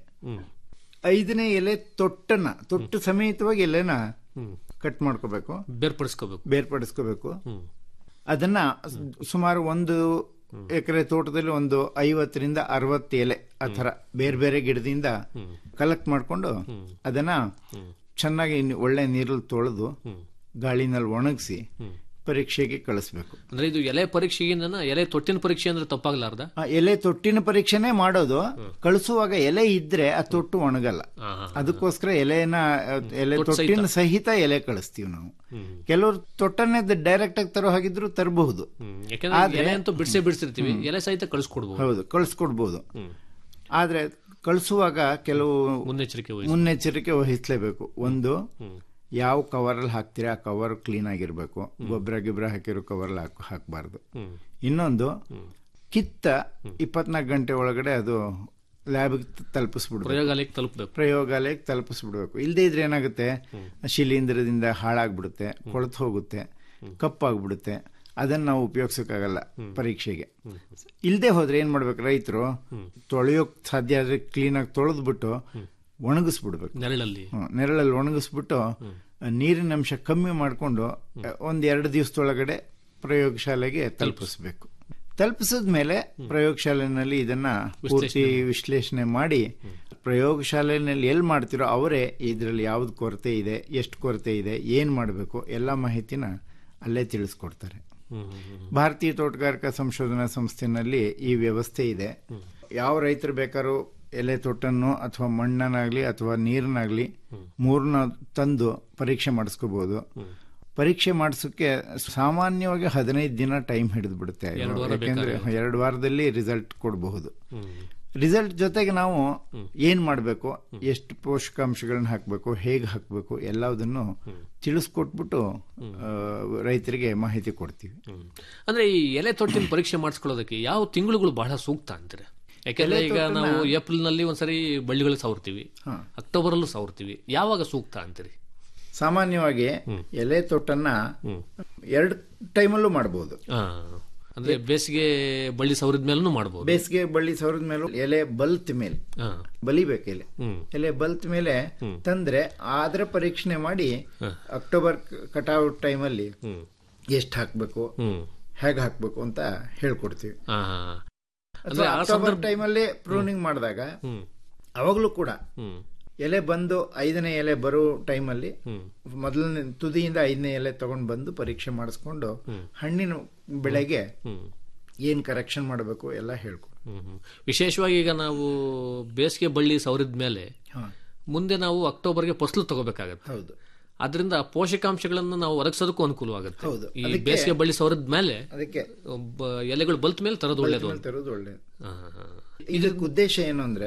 ಐದನೇ ಎಲೆ ತೊಟ್ಟನ್ನ ತೊಟ್ಟು ಸಮೇತವಾಗಿ ಎಲೆನ ಕಟ್ ಮಾಡ್ಕೋಬೇಕು ಬೇರ್ಪಡಿಸ್ಕೋಬೇಕು ಬೇರ್ಪಡಿಸ್ಕೋಬೇಕು ಅದನ್ನ ಸುಮಾರು ಒಂದು ಎಕರೆ ತೋಟದಲ್ಲಿ ಒಂದು ಐವತ್ತರಿಂದ ಅರವತ್ತು ಎಲೆ ಆ ಥರ ಬೇರೆ ಬೇರೆ ಗಿಡದಿಂದ ಕಲೆಕ್ಟ್ ಮಾಡಿಕೊಂಡು ಅದನ್ನ ಚೆನ್ನಾಗಿ ನಿ- ಒಳ್ಳೆ ನೀರಲ್ಲಿ ತೊಳೆದು ಗಾಳಿನಲ್ಲಿ ಒಣಗಿಸಿ ಪರೀಕ್ಷೆಗೆ ಕಳಿಸ್ಬೇಕು ಅಂದ್ರೆ ಇದು ಎಲೆ ಪರೀಕ್ಷೆಗಿಂತ ಎಲೆ ತೊಟ್ಟಿನ ಪರೀಕ್ಷೆ ಅಂದ್ರೆ ತಪ್ಪಾಗ್ಲಾರ್ದ ಆ ಎಲೆ ತೊಟ್ಟಿನ ಪರೀಕ್ಷೆನೇ ಮಾಡೋದು ಕಳಿಸುವಾಗ ಎಲೆ ಇದ್ರೆ ಆ ತೊಟ್ಟು ಒಣಗಲ್ಲ ಅದಕ್ಕೋಸ್ಕರ ಎಲೆನ ಆ, ಎಲೆ ತೊಟ್ಟು ಸಹಿತ. ತೊಟ್ಟಿನ ಸಹಿತ ಎಲೆ ಕಳಿಸ್ತೀವಿ ನಾವು ಕೆಲವರು ತೊಟ್ಟನ್ನೇ ಡೈರೆಕ್ಟ್ ಆಗಿ ತರೋ ಹಾಗಿದ್ರು ತರಬಹುದು ಯಾಕಂದ್ರೆ ಎಲೆ ಅಂತೂ ಬಿಡಿಸೇ ಬಿಡಿಸಿರ್ತೀವಿ ಎಲೆ ಸಹಿತ ಕಳಿಸ್ಕೊಡ್ಬೋದು ಹೌದು ಕಳಿಸ್ಕೊಡ್ಬೋದು ಆದ್ರೆ ಕಳಿಸುವಾಗ ಕೆಲವು ಮುನ್ನೆಚ್ಚರಿಕೆ ವಹಿಸಿ ಮುನ್ನೆಚ್ಚರಿಕೆ ವಹಿಸಲೇಬೇಕು ಒಂದು ಯಾವ ಕವರಲ್ಲಿ ಹಾಕ್ತೀರಾ ಆ ಕವರ್ ಕ್ಲೀನ್ ಆಗಿರ್ಬೇಕು ಗೊಬ್ಬರ ಗಿಬ್ಬರ ಹಾಕಿರೋ ಕವರ್ ಹಾಕಬಾರ್ದು ಇನ್ನೊಂದು ಕಿತ್ತ ಇಪ್ಪತ್ನಾಲ್ಕು ಗಂಟೆ ಒಳಗಡೆ ಅದು ಲ್ಯಾಬ್ಗೆ ತಲುಪಿಸ್ಬಿಡ್ಬೇಕು ಪ್ರಯೋಗಾಲಯಕ್ಕೆ ತಲುಪಬೇಕು ಪ್ರಯೋಗಾಲಯಕ್ಕೆ ತಲುಪಿಸ್ಬಿಡ್ಬೇಕು ಇಲ್ಲದೇ ಇದ್ರೆ ಏನಾಗುತ್ತೆ ಶಿಲೀಂಧ್ರದಿಂದ ಹಾಳಾಗ್ಬಿಡುತ್ತೆ ಕೊಳೆತು ಹೋಗುತ್ತೆ ಕಪ್ಪಾಗ್ಬಿಡುತ್ತೆ ಅದನ್ನ ನಾವು ಉಪಯೋಗಿಸೋಕ್ಕಾಗಲ್ಲ ಪರೀಕ್ಷೆಗೆ ಇಲ್ಲದೆ ಹೋದ್ರೆ ಏನ್ ಮಾಡ್ಬೇಕು ರೈತರು ತೊಳೆಯೋಕ್ ಸಾಧ್ಯ ಆದ್ರೆ ಕ್ಲೀನಾಗಿ ತೊಳೆದ್ಬಿಟ್ಟು ಒಣಗಿಸ್ಬಿಡ್ಬೇಕು ನೆರಳಲ್ಲಿ ಹ್ಮ್, ನೆರಳಲ್ಲಿ ಒಣಗಿಸ್ಬಿಟ್ಟು ನೀರಿನ ಅಂಶ ಕಮ್ಮಿ ಮಾಡಿಕೊಂಡು ಒಂದ್ ಎರಡು ದಿವಸದೊಳಗಡೆ ಪ್ರಯೋಗಶಾಲೆಗೆ ತಲುಪಿಸ್ಬೇಕು ತಲುಪಿಸಿದ ಮೇಲೆ ಪ್ರಯೋಗಶಾಲೆನಲ್ಲಿ ಇದನ್ನ ಪೂರ್ತಿ ವಿಶ್ಲೇಷಣೆ ಮಾಡಿ ಪ್ರಯೋಗಶಾಲೆಯಲ್ಲಿ ಎಲ್ಲಿ ಮಾಡ್ತಿರೋ ಅವರೇ ಇದರಲ್ಲಿ ಯಾವ್ದು ಕೊರತೆ ಇದೆ ಎಷ್ಟು ಕೊರತೆ ಇದೆ ಏನ್ ಮಾಡಬೇಕು ಎಲ್ಲ ಮಾಹಿತಿನ ಅಲ್ಲೇ ತಿಳಿಸ್ಕೊಡ್ತಾರೆ ಭಾರತೀಯ ತೋಟಗಾರಿಕಾ ಸಂಶೋಧನಾ ಸಂಸ್ಥೆನಲ್ಲಿ ಈ ವ್ಯವಸ್ಥೆ ಇದೆ ಯಾವ ರೈತರು ಬೇಕಾದ್ರೂ ಎಲೆ ತೊಟ್ಟನ್ನು ಅಥವಾ ಮಣ್ಣನ್ನಾಗ್ಲಿ ಅಥವಾ ನೀರನ್ನಾಗ್ಲಿ ಮೂರನ್ನ ತಂದು ಪರೀಕ್ಷೆ ಮಾಡಿಸ್ಕೋಬಹುದು ಪರೀಕ್ಷೆ ಮಾಡಿಸೋಕೆ ಸಾಮಾನ್ಯವಾಗಿ ಹದಿನೈದು ದಿನ ಟೈಮ್ ಹಿಡಿದು ಬಿಡುತ್ತೆ ಎರಡು ವಾರ ಯಾಕೆಂದ್ರೆ ಬೇಕಾಗುತ್ತೆ. ಎರಡು ವಾರದಲ್ಲಿ ರಿಸಲ್ಟ್ ಕೊಡಬಹುದು ರಿಸಲ್ಟ್ ಜೊತೆಗೆ ನಾವು ಏನ್ ಮಾಡಬೇಕು ಎಷ್ಟು ಪೋಷಕಾಂಶಗಳನ್ನ ಹಾಕಬೇಕು ಹೇಗೆ ಹಾಕಬೇಕು ಎಲ್ಲದನ್ನು ತಿಳಿಸ್ಕೊಟ್ಬಿಟ್ಟು ಆ, ರೈತರಿಗೆ ಮಾಹಿತಿ ಕೊಡ್ತೀವಿ ಅಂದ್ರೆ ಈ ಎಲೆ ತೊಟ್ಟಿನ ಪರೀಕ್ಷೆ ಮಾಡಿಸ್ಕೊಳ್ಳೋದಕ್ಕೆ ಯಾವ ತಿಂಗಳುಗಳು ಬಹಳ ಸೂಕ್ತ ಅಂತಾರೆ ಯಾಕಂದ್ರೆ ಎಲೆ ಈಗ ತೊಟ್ಟನ್ನ- ನಾವು ಏಪ್ರಿಲ್ ನಲ್ಲಿ ಒಂದ್ಸರಿ ಬಳ್ಳಿಗಳು ಸವರ್ತೀವಿ ಹಾ. ಅಕ್ಟೋಬರ್ ಅಲ್ಲೂ ಸವರ್ತೀವಿ ಯಾವಾಗ ಸೂಕ್ತ ಅಂತೀರಿ ಸಾಮಾನ್ಯವಾಗಿ ಎಲೆ ತೊಟ್ಟನ್ನ ಎರಡು ಟೈಮಲ್ಲೂ ಮಾಡಬಹುದು ಆ, ಅಂದ್ರೆ ಬೇಸಿಗೆ ಬಳ್ಳಿ ಸವರಿದ ಮೇಲೂ ಮಾಡಬಹುದು ಬೇಸಿಗೆ ಬಳ್ಳಿ ಸೌರದ ಮೇಲೆ ಎಲೆ ಬಲ್ತ್ ಮೇಲೆ ಹಾ. ಬಲಿಬೇಕು ಎಲೆ ಹ್ಮ್. ಎಲೆ ಬಲ್ತ್ ಮೇಲೆ ತಂದ್ರೆ ಅದರ ಪರೀಕ್ಷಣೆ ಮಾಡಿ ಅಕ್ಟೋಬರ್ ಕಟಾವ್ ಟೈಮಲ್ಲಿ ಎಷ್ಟು ಹಾಕ್ಬೇಕು ಹೇಗೆ ಹಾಕ್ಬೇಕು ಅಂತ ಹೇಳ್ಕೊಡ್ತೀವಿ ಆ, ಅಥವಾ ಆ ಅಕ್ಟೋಬರ್ ಸಂದರ್ಭ- ಟೈಮಲ್ಲಿ ಪ್ರೂನಿಂಗ್ ಮಾಡಿದಾಗ ಹ್ಮ್. ಅವಾಗಲೂ ಕೂಡ ಹ್ಮ್. ಎಲೆ ಬಂದು ಐದನೇ ಎಲೆ ಬರೋ ಟೈಮಲ್ಲಿ ಮೊದಲನೇ ತುದಿಯಿಂದ ಐದನೇ ಎಲೆ ತಗೊಂಡು ಬಂದು ಪರೀಕ್ಷೆ ಮಾಡಿಸ್ಕೊಂಡು ಹಣ್ಣಿನ ಬೆಳೆಗೆ ಏನ್ ಕರೆಕ್ಷನ್ ಮಾಡಬೇಕು ಎಲ್ಲ ಹೇಳ್ಕೊಡು ಹ್ಮ್, ಹ್ಮ್. ವಿಶೇಷವಾಗಿ ಈಗ ನಾವು ಬೇಸಿಗೆ ಬಳ್ಳಿ ಸವರಿದ ಮೇಲೆ ಹಾ. ಮುಂದೆ ನಾವು ಅಕ್ಟೋಬರ್ಗೆ ಫಸಲು ತಗೋಬೇಕಾಗತ್ತೆ ಹೌದು ಅದರಿಂದ ಪೋಷಕಾಂಶಗಳನ್ನು ನಾವು ಒದಗಿಸೋದಕ್ಕೂ ಅನುಕೂಲವಾಗುತ್ತೆ ಹೌದು. ಈ ಅದಕ್ಕೆ- ಬೇಸಿಗೆ ಬಳ್ಳಿ ಸವರಿದ ಮೇಲೆ ಅದಕ್ಕೆ ಒಬ್ಬ ಎಲೆಗಳು ಬಲ್ತ ಮೇಲೆ ತರೋದು ಒಳ್ಳೇದು ಅಂತ. ತರೋದು ಒಳ್ಳೇದು ಹಾ, ಹಾ, ಹಾ. ಇದಕ್ಕೆ ಉದ್ದೇಶ ಏನು ಅಂದ್ರೆ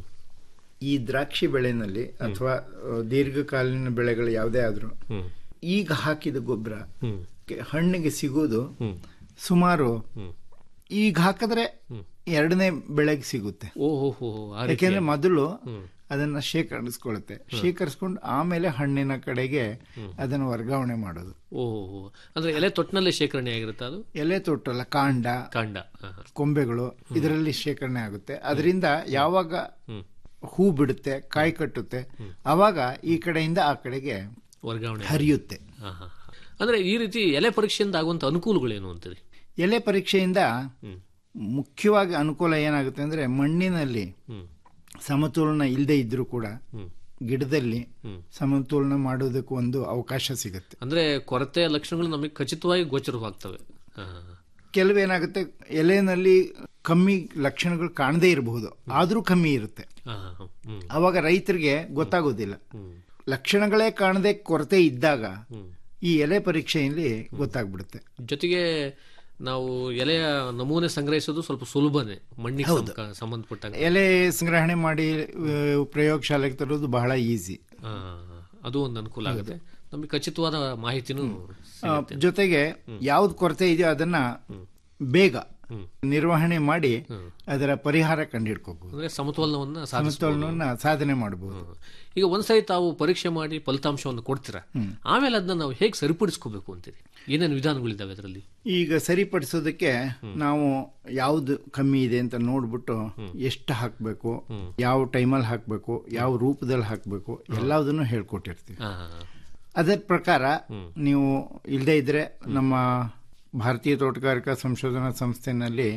ಈ ದ್ರಾಕ್ಷಿ ಬೆಳೆನಲ್ಲಿ ಅಥವಾ ಆ, ದೀರ್ಘಕಾಲೀನ ಬೆಳೆಗಳು ಯಾವುದೇ ಆದ್ರೂ ಈಗ ಹಾಕಿದ ಗೊಬ್ಬರ ಹಣ್ಣಿಗೆ ಸಿಗುವುದು ಸುಮಾರು ಈಗ ಹಾಕಿದ್ರೆ ಎರಡನೇ ಬೆಳೆಗೆ ಸಿಗುತ್ತೆ ಓಹೋ ಹೋ ಆ ರೀತಿ. ಯಾಕೆಂದ್ರೆ ಮೊದಲು ಅದನ್ನ ಶೇಖರಿಸ್ಕೊಳ್ಳುತ್ತೆ ಶೇಖರಿಸ್ಕೊಂಡು ಆಮೇಲೆ ಹಣ್ಣಿನ ಕಡೆಗೆ ಅದನ್ನ ವರ್ಗಾವಣೆ ಮಾಡೋದು ಓಹೋ ಅಂದ್ರೆ ಎಲೆ ತೊಟ್ಟಿನಲ್ಲೇ ಶೇಖರಣೆ ಆಗಿರುತ್ತೆ ಅದು ಎಲೆ ತೊಟ್ಟಲ್ಲ ಕಾಂಡ ಕಾಂಡ ಹಾ, ಹಾ. ಕೊಂಬೆಗಳು ಇದರಲ್ಲಿ ಶೇಖರಣೆ ಆಗುತ್ತೆ ಅದರಿಂದ ಯಾವಾಗ ಹೂ ಬಿಡುತ್ತೆ ಕಾಯಿ ಕಟ್ಟುತ್ತೆ ಅವಾಗ ಈ ಕಡೆಯಿಂದ ಆ ಕಡೆಗೆ ವರ್ಗಾವಣೆ ಹರಿಯುತ್ತೆ ಹಾ, ಹಾ, ಹಾ. ಅಂದ್ರೆ ಈ ರೀತಿ ಎಲೆ ಪರೀಕ್ಷೆಯಿಂದ ಆಗುವಂತ ಅನುಕೂಲಗಳೇನು ಅಂತೀರಿ ಎಲೆ ಪರೀಕ್ಷೆಯಿಂದ ಮುಖ್ಯವಾಗಿ ಅನುಕೂಲ ಏನಾಗುತ್ತೆ ಅಂದ್ರೆ ಮಣ್ಣಿನಲ್ಲಿ ಸಮತೋಲನ ಇಲ್ಲದೆ ಇದ್ರೂ ಕೂಡ ಗಿಡದಲ್ಲಿ ಸಮತೋಲನ ಮಾಡೋದಕ್ಕೆ ಒಂದು ಅವಕಾಶ ಸಿಗುತ್ತೆ ಅಂದ್ರೆ ಕೊರತೆಯ ಲಕ್ಷಣಗಳು ನಮಗೆ ಖಚಿತವಾಗಿ ಗೋಚರವಾಗ್ತವೆ ಹಾ. ಕೆಲವೇನಾಗುತ್ತೆ ಎಲೆನಲ್ಲಿ ಕಮ್ಮಿ ಲಕ್ಷಣಗಳು ಕಾಣದೇ ಇರಬಹುದು ಆದ್ರೂ ಕಮ್ಮಿ ಇರುತ್ತೆ ಹಾ, ಹಾ, ಹ್ಮ್. ಅವಾಗ ರೈತರಿಗೆ ಗೊತ್ತಾಗೋದಿಲ್ಲ ಲಕ್ಷಣಗಳೇ ಕಾಣದೆ ಕೊರತೆ ಇದ್ದಾಗ ಈ ಎಲೆ ಪರೀಕ್ಷೆಯಲ್ಲಿ ಗೊತ್ತಾಗ್ಬಿಡುತ್ತೆ ಜೊತೆಗೆ ನಾವು ಎಲೆಯ ನಮೂನೆ ಸಂಗ್ರಹಿಸೋದು ಸ್ವಲ್ಪ ಸುಲಭನೇ ಮಣ್ಣಿಗೆ ಸಂಕ- ಸಂಬಂಧಪಟ್ಟಂಗೆ ಎಲೆ ಸಂಗ್ರಹಣೆ ಮಾಡಿ ಆ, ಪ್ರಯೋಗಶಾಲೆಗೆ ತರೋದು ಬಹಳ ಈಸಿ ಹಾ, ಅದು ಒಂದು ಅನುಕೂಲ ಆಗುತ್ತೆ ನಮಗೆ ಖಚಿತವಾದ ಮಾಹಿತಿನೂ ಸಿಗುತ್ತೆ. ಜೊತೆಗೆ ಯಾವ್ದು ಕೊರತೆ ಇದೆಯೋ ಅದನ್ನ ಬೇಗ ನಿರ್ವಹಣೆ ಮಾಡಿ ಅದರ ಪರಿಹಾರ ಕಂಡುಹಿಡ್ಕೋಬಹುದು ಅಂದ್ರೆ ಸಮತೋಲನವನ್ನ ಸಾಧಿಸ್ಬೋದು. ಸಮತೋಲನವನ್ನ ಸಾಧನೆ ಮಾಡಬಹುದು ಈಗ ಒಂದ್ಸರಿ ತಾವು ಪರೀಕ್ಷೆ ಮಾಡಿ ಫಲಿತಾಂಶವನ್ನು ಕೊಡ್ತೀರಾ ಆಮೇಲೆ ಅದನ್ನ ನಾವು ಹೇಗೆ ಸರಿಪಡಿಸ್ಕೋಬೇಕು ಅಂತೀರಿ ಏನೇನು ವಿಧಾನಗಳಿದ್ದಾವೆ ಅದರಲ್ಲಿ ಈಗ ಸರಿಪಡಿಸೋದಕ್ಕೆ ನಾವು ಯಾವ್ದು ಕಮ್ಮಿ ಇದೆ ಅಂತ ನೋಡ್ಬಿಟ್ಟು ಎಷ್ಟು ಹಾಕ್ಬೇಕು ಯಾವ ಟೈಮಲ್ಲಿ ಹಾಕ್ಬೇಕು ಯಾವ ರೂಪದಲ್ಲಿ ಹಾಕ್ಬೇಕು ಎಲ್ಲದನ್ನು ಹೇಳ್ಕೊಟ್ಟಿರ್ತೀವಿ ಅದರ ಪ್ರಕಾರ ನೀವು ಇಲ್ಲದೆ ಇದ್ರೆ ನಮ್ಮ ಭಾರತೀಯ ತೋಟಗಾರಿಕಾ ಸಂಶೋಧನಾ ಸಂಸ್ಥೆನಲ್ಲಿ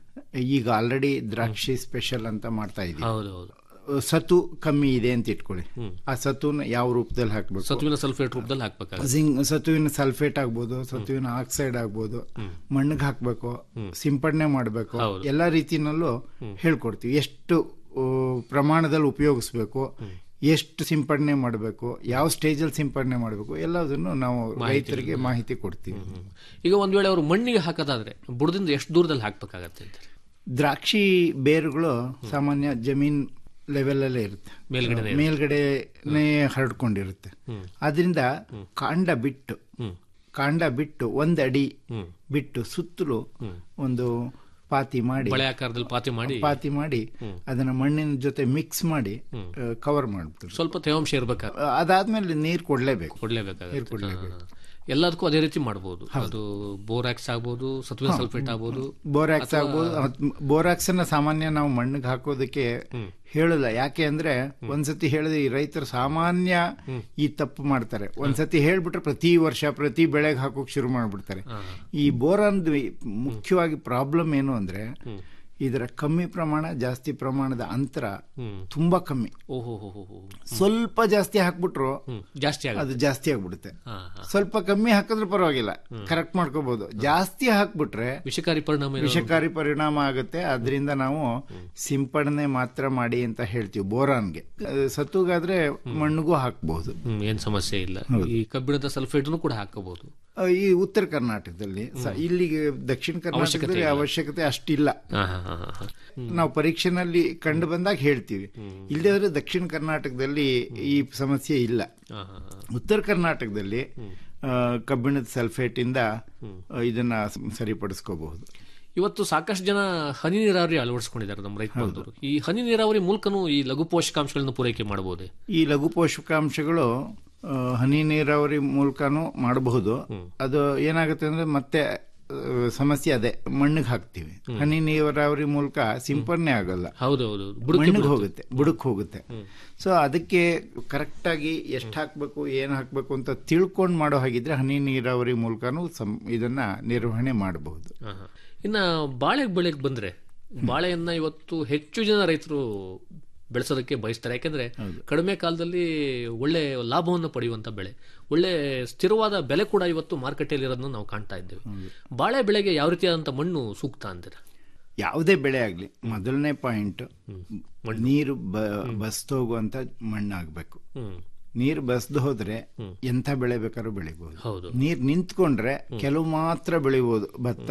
ಈಗ ಆಲ್ರೆಡಿ ದ್ರಾಕ್ಷಿ ಸ್ಪೆಷಲ್ ಅಂತ ಮಾಡ್ತಾ ಇದೀವಿ ಹೌದೌದು ಸತು ಕಮ್ಮಿ ಇದೆ ಅಂತ ಇಟ್ಕೊಳ್ಳಿ ಆ ಸತುನ ಯಾವ ರೂಪದಲ್ಲಿ ಹಾಕ್ಬೇಕು ಸತುವಿನ ಸಲ್ಫೇಟ್ ರೂಪದಲ್ಲಿ ಹಾಕ್ಬೇಕಾಗುತ್ತೆ ಜಿಂಕ್ ಸತುವಿನ ಸಲ್ಫೇಟ್ ಆಗ್ಬೋದು ಸತುವಿನ ಆಕ್ಸೈಡ್ ಆಗ್ಬೋದು ಮಣ್ಣಿಗೆ ಹಾಕ್ಬೇಕು ಸಿಂಪಡಣೆ ಮಾಡಬೇಕು ಎಲ್ಲಾ ರೀತಿನಲ್ಲೂ ಹೇಳ್ಕೊಡ್ತೀವಿ ಎಷ್ಟು ಆ, ಪ್ರಮಾಣದಲ್ಲಿ ಉಪಯೋಗಿಸ್ಬೇಕು ಎಷ್ಟು ಸಿಂಪಡಣೆ ಮಾಡಬೇಕು ಯಾವ ಸ್ಟೇಜಲ್ಲಿ ಸಿಂಪಡಣೆ ಮಾಡಬೇಕು ಎಲ್ಲದನ್ನು ನಾವು ರೈತರಿಗೆ ಮಾಹಿತಿ ಕೊಡ್ತೀವಿ ಈಗ ಒಂದ್ ವೇಳೆ ಅವರು ಮಣ್ಣಿಗೆ ಹಾಕೋದಾದ್ರೆ ಬುಡದಿಂದ ಎಷ್ಟು ದೂರದಲ್ಲಿ ಹಾಕ್ಬೇಕಾಗತ್ತೆ ಅಂತ ದ್ರಾಕ್ಷಿ ಬೇರುಗಳು ಸಾಮಾನ್ಯ ಜಮೀನ್ ಲೆವೆಲ್ ಅಲ್ಲೇ ಇರುತ್ತೆ ಮೇಲ್ಗಡೆನೇ ಮೇಲ್ಗಡೆನೆ ಹರಡ್ಕೊಂಡಿರುತ್ತೆ ಅದರಿಂದ ಕಾಂಡ ಬಿಟ್ಟು ಕಾಂಡ ಬಿಟ್ಟು ಒಂದ್ ಅಡಿ ಬಿಟ್ಟು ಸುತ್ತಲೂ ಒಂದು ಪಾತಿ ಮಾಡಿ ಬಳೆ ಆಕಾರದಲ್ಲಿ ಪಾತಿ ಮಾಡಿ ಪಾತಿ ಮಾಡಿ ಅದನ್ನ ಮಣ್ಣಿನ ಜೊತೆ ಮಿಕ್ಸ್ ಮಾಡಿ ಕವರ್ ಮಾಡ್ಬಿಡ್ತಾರೆ ಸ್ವಲ್ಪ ತೇವಾಂಶ ಇರ್ಬೇಕಾಗ ಅದಾದ್ಮೇಲೆ ನೀರ್ ಕೊಡ್ಲೇಬೇಕು ನೀರ್ ಕೊಡ್ಲೇಬೇಕಾಗುತ್ತೆ ಕೊಡ್ಲೇಬೇಕು ಹಾ. ಎಲ್ಲದಕ್ಕೂ ಅದೇ ರೀತಿ ಮಾಡಬಹುದು ಅದು ಬೋರಾಕ್ಸ್ ಆಗ್ಬೋದು ಸತ್ವಿನ ಸಲ್ಫೇಟ್ ಆಗ್ಬೋದು ಬೋರಾಕ್ಸ್ ಆಗ್ಬೋದು ಬೋರಾಕ್ಸ್ ಅನ್ನ ಸಾಮಾನ್ಯ ನಾವು ಮಣ್ಣಿಗೆ ಹಾಕೋದಕ್ಕೆ ಹೇಳಲ್ಲ ಯಾಕೆ ಅಂದ್ರೆ ಒಂದ್ಸತಿ ಹೇಳಿದ್ರೆ ಈ ರೈತರು ಸಾಮಾನ್ಯ ಈ ತಪ್ಪು ಮಾಡ್ತಾರೆ ಒಂದ್ಸತಿ ಹೇಳ್ಬಿಟ್ರೆ ಪ್ರತಿ ವರ್ಷ ಪ್ರತಿ ಬೆಳೆಗೆ ಹಾಕೋಕ್ ಶುರು ಮಾಡ್ಬಿಡ್ತಾರೆ ಈ ಬೋರಾನ್ ಮುಖ್ಯವಾಗಿ ಪ್ರಾಬ್ಲಮ್ ಏನು ಅಂದ್ರೆ ಇದರ ಕಮ್ಮಿ ಪ್ರಮಾಣ ಜಾಸ್ತಿ ಪ್ರಮಾಣದ ಅಂತರ ತುಂಬಾ ಕಮ್ಮಿ ಓಹೋ ಹೋ ಹೋ ಹೋ ಸ್ವಲ್ಪ ಜಾಸ್ತಿ ಹಾಕ್ಬಿಟ್ರು ಜಾಸ್ತಿ ಆಗುತ್ತೆ ಅದು ಜಾಸ್ತಿ ಆಗ್ಬಿಡುತ್ತೆ ಹಾ, ಹಾ. ಸ್ವಲ್ಪ ಕಮ್ಮಿ ಹಾಕಿದ್ರೆ ಪರವಾಗಿಲ್ಲ ಕರೆಕ್ಟ್ ಮಾಡ್ಕೋಬಹುದು ಜಾಸ್ತಿ ಹಾಕ್ಬಿಟ್ರೆ ವಿಷಕಾರಿ ಪರಿಣಾಮ ಏನಾದ್ರು- ವಿಷಕಾರಿ ಪರಿಣಾಮ ಆಗುತ್ತೆ ಅದರಿಂದ ನಾವು ಸಿಂಪಡಣೆ ಮಾತ್ರ ಮಾಡಿ ಅಂತ ಹೇಳ್ತೀವಿ ಬೋರಾನ್ಗೆ ಅದು ಸತ್ತುಗಾದ್ರೆ ಮಣ್ಣಿಗೂ ಹಾಕಬಹುದು ಹ್ಮ್, ಏನ್ ಸಮಸ್ಯೆ ಇಲ್ಲ ಈ ಕಬ್ಬಿಣದ ಸಲ್ಫೇಟ್ನು ಕೂಡ ಹಾಕಬಹುದು ಈ ಉತ್ತರ ಕರ್ನಾಟಕದಲ್ಲಿ ಸ- ಇಲ್ಲಿಗೆ ದಕ್ಷಿಣ ಕರ್ನಾಟಕದಲ್ಲಿ ಅವಶ್ಯಕತೆ ಅಷ್ಟಿಲ್ಲ ನಾವು ಪರೀಕ್ಷೆನಲ್ಲಿ ಕಂಡು ಬಂದಾಗ ಹೇಳ್ತೀವಿ ಇಲ್ಲದೆ ಹೋದ್ರೆ ದಕ್ಷಿಣ ಕರ್ನಾಟಕದಲ್ಲಿ ಈ ಸಮಸ್ಯೆ ಇಲ್ಲ ಉತ್ತರ ಕರ್ನಾಟಕದಲ್ಲಿ ಆ, ಕಬ್ಬಿಣದ ಸಲ್ಫೇಟ್ ಇಂದ ಆ, ಇದನ್ನ ಸರಿಪಡಿಸ್ಕೋಬಹುದು ಇವತ್ತು ಸಾಕಷ್ಟು ಜನ ಹನಿ ನೀರಾವರಿ ಅಳವಡಿಸ್ಕೊಂಡಿದ್ದಾರೆ ನಮ್ಮ ರೈತ ಬಾಂಧವರು ಈ ಹನಿ ನೀರಾವರಿ ಮೂಲಕನೂ ಈ ಲಘು ಪೋಷಕಾಂಶಗಳನ್ನು ಪೂರೈಕೆ ಮಾಡಬಹುದೇ ಈ ಲಘು ಪೋಷಕಾಂಶಗಳು ಆ, ಹನಿ ನೀರಾವರಿ ಮೂಲಕನೂ ಮಾಡಬಹುದು ಅದು ಏನಾಗುತ್ತೆ ಅಂದ್ರೆ ಮತ್ತೆ ಆ, ಸಮಸ್ಯೆ ಅದೇ ಮಣ್ಣಿಗೆ ಹಾಕ್ತಿವಿ ಹನಿ ನೀರಾವರಿ ಮೂಲಕ ಸಿಂಪಡಣೆ ಆಗಲ್ಲ ಹೌದೌದು ಮಣ್ಣಿಗೆ ಹೋಗುತ್ತೆ ಬುಡಕ್ ಹೋಗುತ್ತೆ ಸೊ ಅದಕ್ಕೆ ಕರೆಕ್ಟ್ ಆಗಿ ಎಷ್ಟು ಹಾಕ್ಬೇಕು ಏನು ಹಾಕ್ಬೇಕು ಅಂತ ತಿಳ್ಕೊಂಡು ಮಾಡೋ ಹಾಗಿದ್ರೆ ಹನಿ ನೀರಾವರಿ ಮೂಲಕನೂ ಸಂ- ಇದನ್ನ ನಿರ್ವಹಣೆ ಮಾಡಬಹುದು ಇನ್ನ ಬಾಳೆ ಬೆಳೆಗೆ ಬಂದ್ರೆ ಬಾಳೆಯನ್ನ ಇವತ್ತು ಹೆಚ್ಚು ಜನ ರೈತರು ಬೆಳೆಸೋದಕ್ಕೆ ಬಯಸ್ತಾರೆ ಯಾಕೆಂದ್ರೆ ಕಡಿಮೆ ಕಾಲದಲ್ಲಿ ಒಳ್ಳೆ ಲಾಭವನ್ನು ಪಡೆಯುವಂತ ಬೆಳೆ ಒಳ್ಳೆ ಸ್ಥಿರವಾದ ಬೆಲೆ ಕೂಡ ಇವತ್ತು ಮಾರುಕಟ್ಟೆಯಲ್ಲಿ ಇರೋದನ್ನ ನಾವು ಕಾಣ್ತಾ ಇದ್ದೇವೆ ಬಾಳೆ ಬೆಳೆಗೆ ಯಾವ ರೀತಿಯಾದಂತ ಮಣ್ಣು ಸೂಕ್ತ ಅಂತೀರ ಯಾವುದೇ ಬೆಳೆ ಆಗಲಿ ಮೊದಲನೇ ಪಾಯಿಂಟ್ ನೀರು ಬ ಬಸ್ತೋಗುವಂತ ಮಣ್ಣಾಗಬೇಕು ನೀರು ಬಸ್ದು ಹೋದ್ರೆ ಎಂಥ ಬೆಳೆ ಬೇಕಾದ್ರೂ ಬೆಳಿಬಹುದು ಹೌದು ನೀರ್ ನಿಂತ್ಕೊಂಡ್ರೆ ಕೆಲವು ಮಾತ್ರ ಬೆಳಿಬಹುದು ಭತ್ತ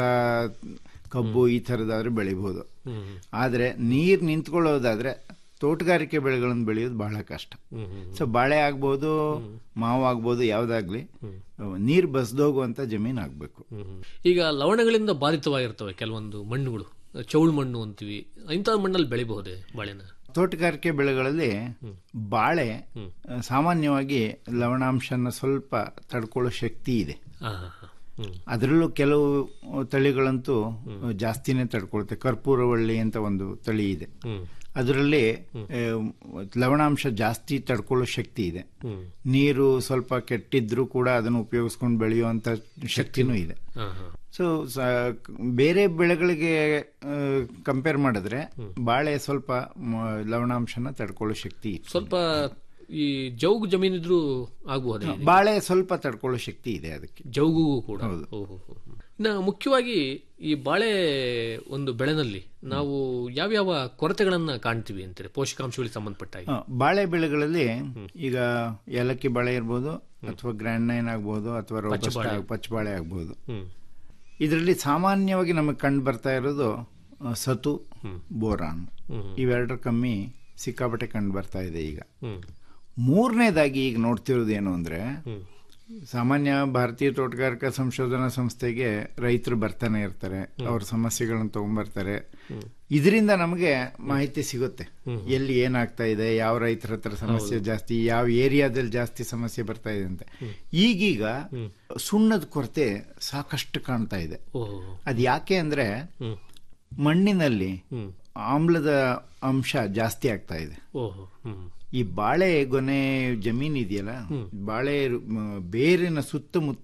ಕಬ್ಬು ಈ ಥರದಾದ್ರೆ ಬೆಳಿಬಹುದು ಆದ್ರೆ ನೀರ್ ನಿಂತ್ಕೊಳ್ಳೋದಾದ್ರೆ ತೋಟಗಾರಿಕೆ ಬೆಳೆಗಳನ್ನು ಬೆಳೆಯೋದು ಬಹಳ ಕಷ್ಟ ಸೊ ಬಾಳೆ ಆಗ್ಬೋದು ಮಾವು ಆಗ್ಬೋದು ಯಾವ್ದಾಗ್ಲಿ ನೀರ್ ಬಸ್ದೋಗುವಂತ ಜಮೀನ್ ಆಗ್ಬೇಕು ಈಗ ಲವಣಗಳಿಂದ ಬಾಧಿತವಾಗಿರ್ತವೆ ಕೆಲವೊಂದು ಮಣ್ಣುಗಳು ಚೌಳು ಮಣ್ಣು ಅಂತೀವಿ ಇಂಥ ಮಣ್ಣಲ್ಲಿ ಬೆಳಿಬಹುದೇ ಬಾಳೆನ ತೋಟಗಾರಿಕೆ ಬೆಳೆಗಳಲ್ಲಿ ಬಾಳೆ ಆ, ಸಾಮಾನ್ಯವಾಗಿ ಲವಣಾಂಶನ ಸ್ವಲ್ಪ ತಡ್ಕೊಳ್ಳೋ ಶಕ್ತಿ ಇದೆ ಹಾ, ಹಾ, ಹಾ. ಹ್ಮ್. ಅದರಲ್ಲೂ ಕೆಲವು ತಳಿಗಳಂತೂ ಜಾಸ್ತಿನೇ ತಡ್ಕೊಳುತ್ತೆ ಕರ್ಪೂರವಳ್ಳಿ ಅಂತ ಒಂದು ತಳಿ ಇದೆ ಅದರಲ್ಲಿ ಆ, ಲವಣಾಂಶ ಜಾಸ್ತಿ ತಡ್ಕೊಳ್ಳೋ ಶಕ್ತಿ ಇದೆ ನೀರು ಸ್ವಲ್ಪ ಕೆಟ್ಟಿದ್ರೂ ಕೂಡ ಅದನ್ನು ಉಪಯೋಗಿಸ್ಕೊಂಡು ಬೆಳೆಯುವಂತ ಶಕ್ತಿನೂ ಇದೆ ಹಾ, ಹಾ. ಸೊ ಸೊ ಬೇರೆ ಬೆಳೆಗಳಿಗೆ ಕಂಪೇರ್ ಮಾಡಿದ್ರೆ ಬಾಳೆ ಸ್ವಲ್ಪ ಮ- ಲವಣಾಂಶನ ತಡ್ಕೊಳ್ಳೋ ಶಕ್ತಿ ಇದೆ. ಸ್ವಲ್ಪ ಈ ಜೌಗು ಜಮೀನಿದ್ರು ಆಗಬಹುದೇ ಬಾಳೆ ಸ್ವಲ್ಪ ತಡ್ಕೊಳ್ಳೋ ಶಕ್ತಿ ಇದೆ ಅದಕ್ಕೆ ಜೌಗು ಕೂಡ ಓಹೋ ಇನ್ನು ಮುಖ್ಯವಾಗಿ ಈ ಬಾಳೆ ಒಂದು ಬೆಳೆನಲ್ಲಿ ನಾವು ಯಾವ್ಯಾವ ಕೊರತೆಗಳನ್ನ ಕಾಣ್ತೀವಿ ಅಂತಾರೆ ಪೋಷಕಾಂಶಗಳಿಗೆ ಸಂಬಂಧಪಟ್ಟ ಹಾಗೆ ಹ, ಬಾಳೆ ಬೆಳೆಗಳಲ್ಲಿ ಈಗ ಏಲಕ್ಕಿ ಬಾಳೆ ಇರ್ಬೋದು ಅಥವಾ ಗ್ರ್ಯಾಂಡ್ ನೈನ್ ಆಗ್ಬೋದು ಅಥವಾ ರೋಬಸ್ಟ ಬಾಳೆ. ಆಗ್- ಪಚ್ಚ ಬಾಳೆ ಆಗ್ಬೋದು ಹ್ಮ್. ಇದರಲ್ಲಿ ಸಾಮಾನ್ಯವಾಗಿ ನಮಗೆ ಕಂಡು ಬರ್ತಾ ಇರೋದು ಆ, ಸತು ಬೋರಾನ್ ಇವೆರಡರ ಕಮ್ಮಿ ಸಿಕ್ಕಾಪಟ್ಟೆ ಕಂಡು ಬರ್ತಾ ಇದೆ ಈಗ ಹ್ಮ್. ಮೂರನೇದಾಗಿ ಈಗ ನೋಡ್ತಿರೋದು ಏನು ಅಂದ್ರೆ ಸಾಮಾನ್ಯ ಭಾರತೀಯ ತೋಟಗಾರಿಕಾ ಸಂಶೋಧನಾ ಸಂಸ್ಥೆಗೆ ರೈತರು ಬರ್ತಾನೆ ಇರ್ತಾರೆ ಅವ್ರ ಸಮಸ್ಯೆಗಳನ್ನು ತಗೊಂಡ್ಬರ್ತಾರೆ ಇದರಿಂದ ನಮಗೆ ಮಾಹಿತಿ ಸಿಗುತ್ತೆ ಎಲ್ಲಿ ಏನಾಗ್ತಾ ಇದೆ ಯಾವ ರೈತರ ಹತ್ರ ಸಮಸ್ಯೆ ಜಾಸ್ತಿ ಯಾವ ಏರಿಯಾದಲ್ಲಿ ಜಾಸ್ತಿ ಸಮಸ್ಯೆ ಬರ್ತಾ ಇದೆ ಅಂತ ಈಗೀಗ ಸುಣ್ಣದ ಕೊರತೆ ಸಾಕಷ್ಟು ಕಾಣ್ತಾ ಇದೆ ಓಹೋ ಅದು ಯಾಕೆ ಅಂದ್ರೆ ಮಣ್ಣಿನಲ್ಲಿ ಆಮ್ಲದ ಅಂಶ ಜಾಸ್ತಿ ಆಗ್ತಾ ಇದೆ ಓಹೋ ಹ್ಮ್ ಈ ಬಾಳೆ ಗೊನೆ ಜಮೀನ್ ಇದೆಯಲ್ಲ ಬಾಳೆ ರು- ಮ- ಬೇರಿನ ಸುತ್ತಮುತ್ತ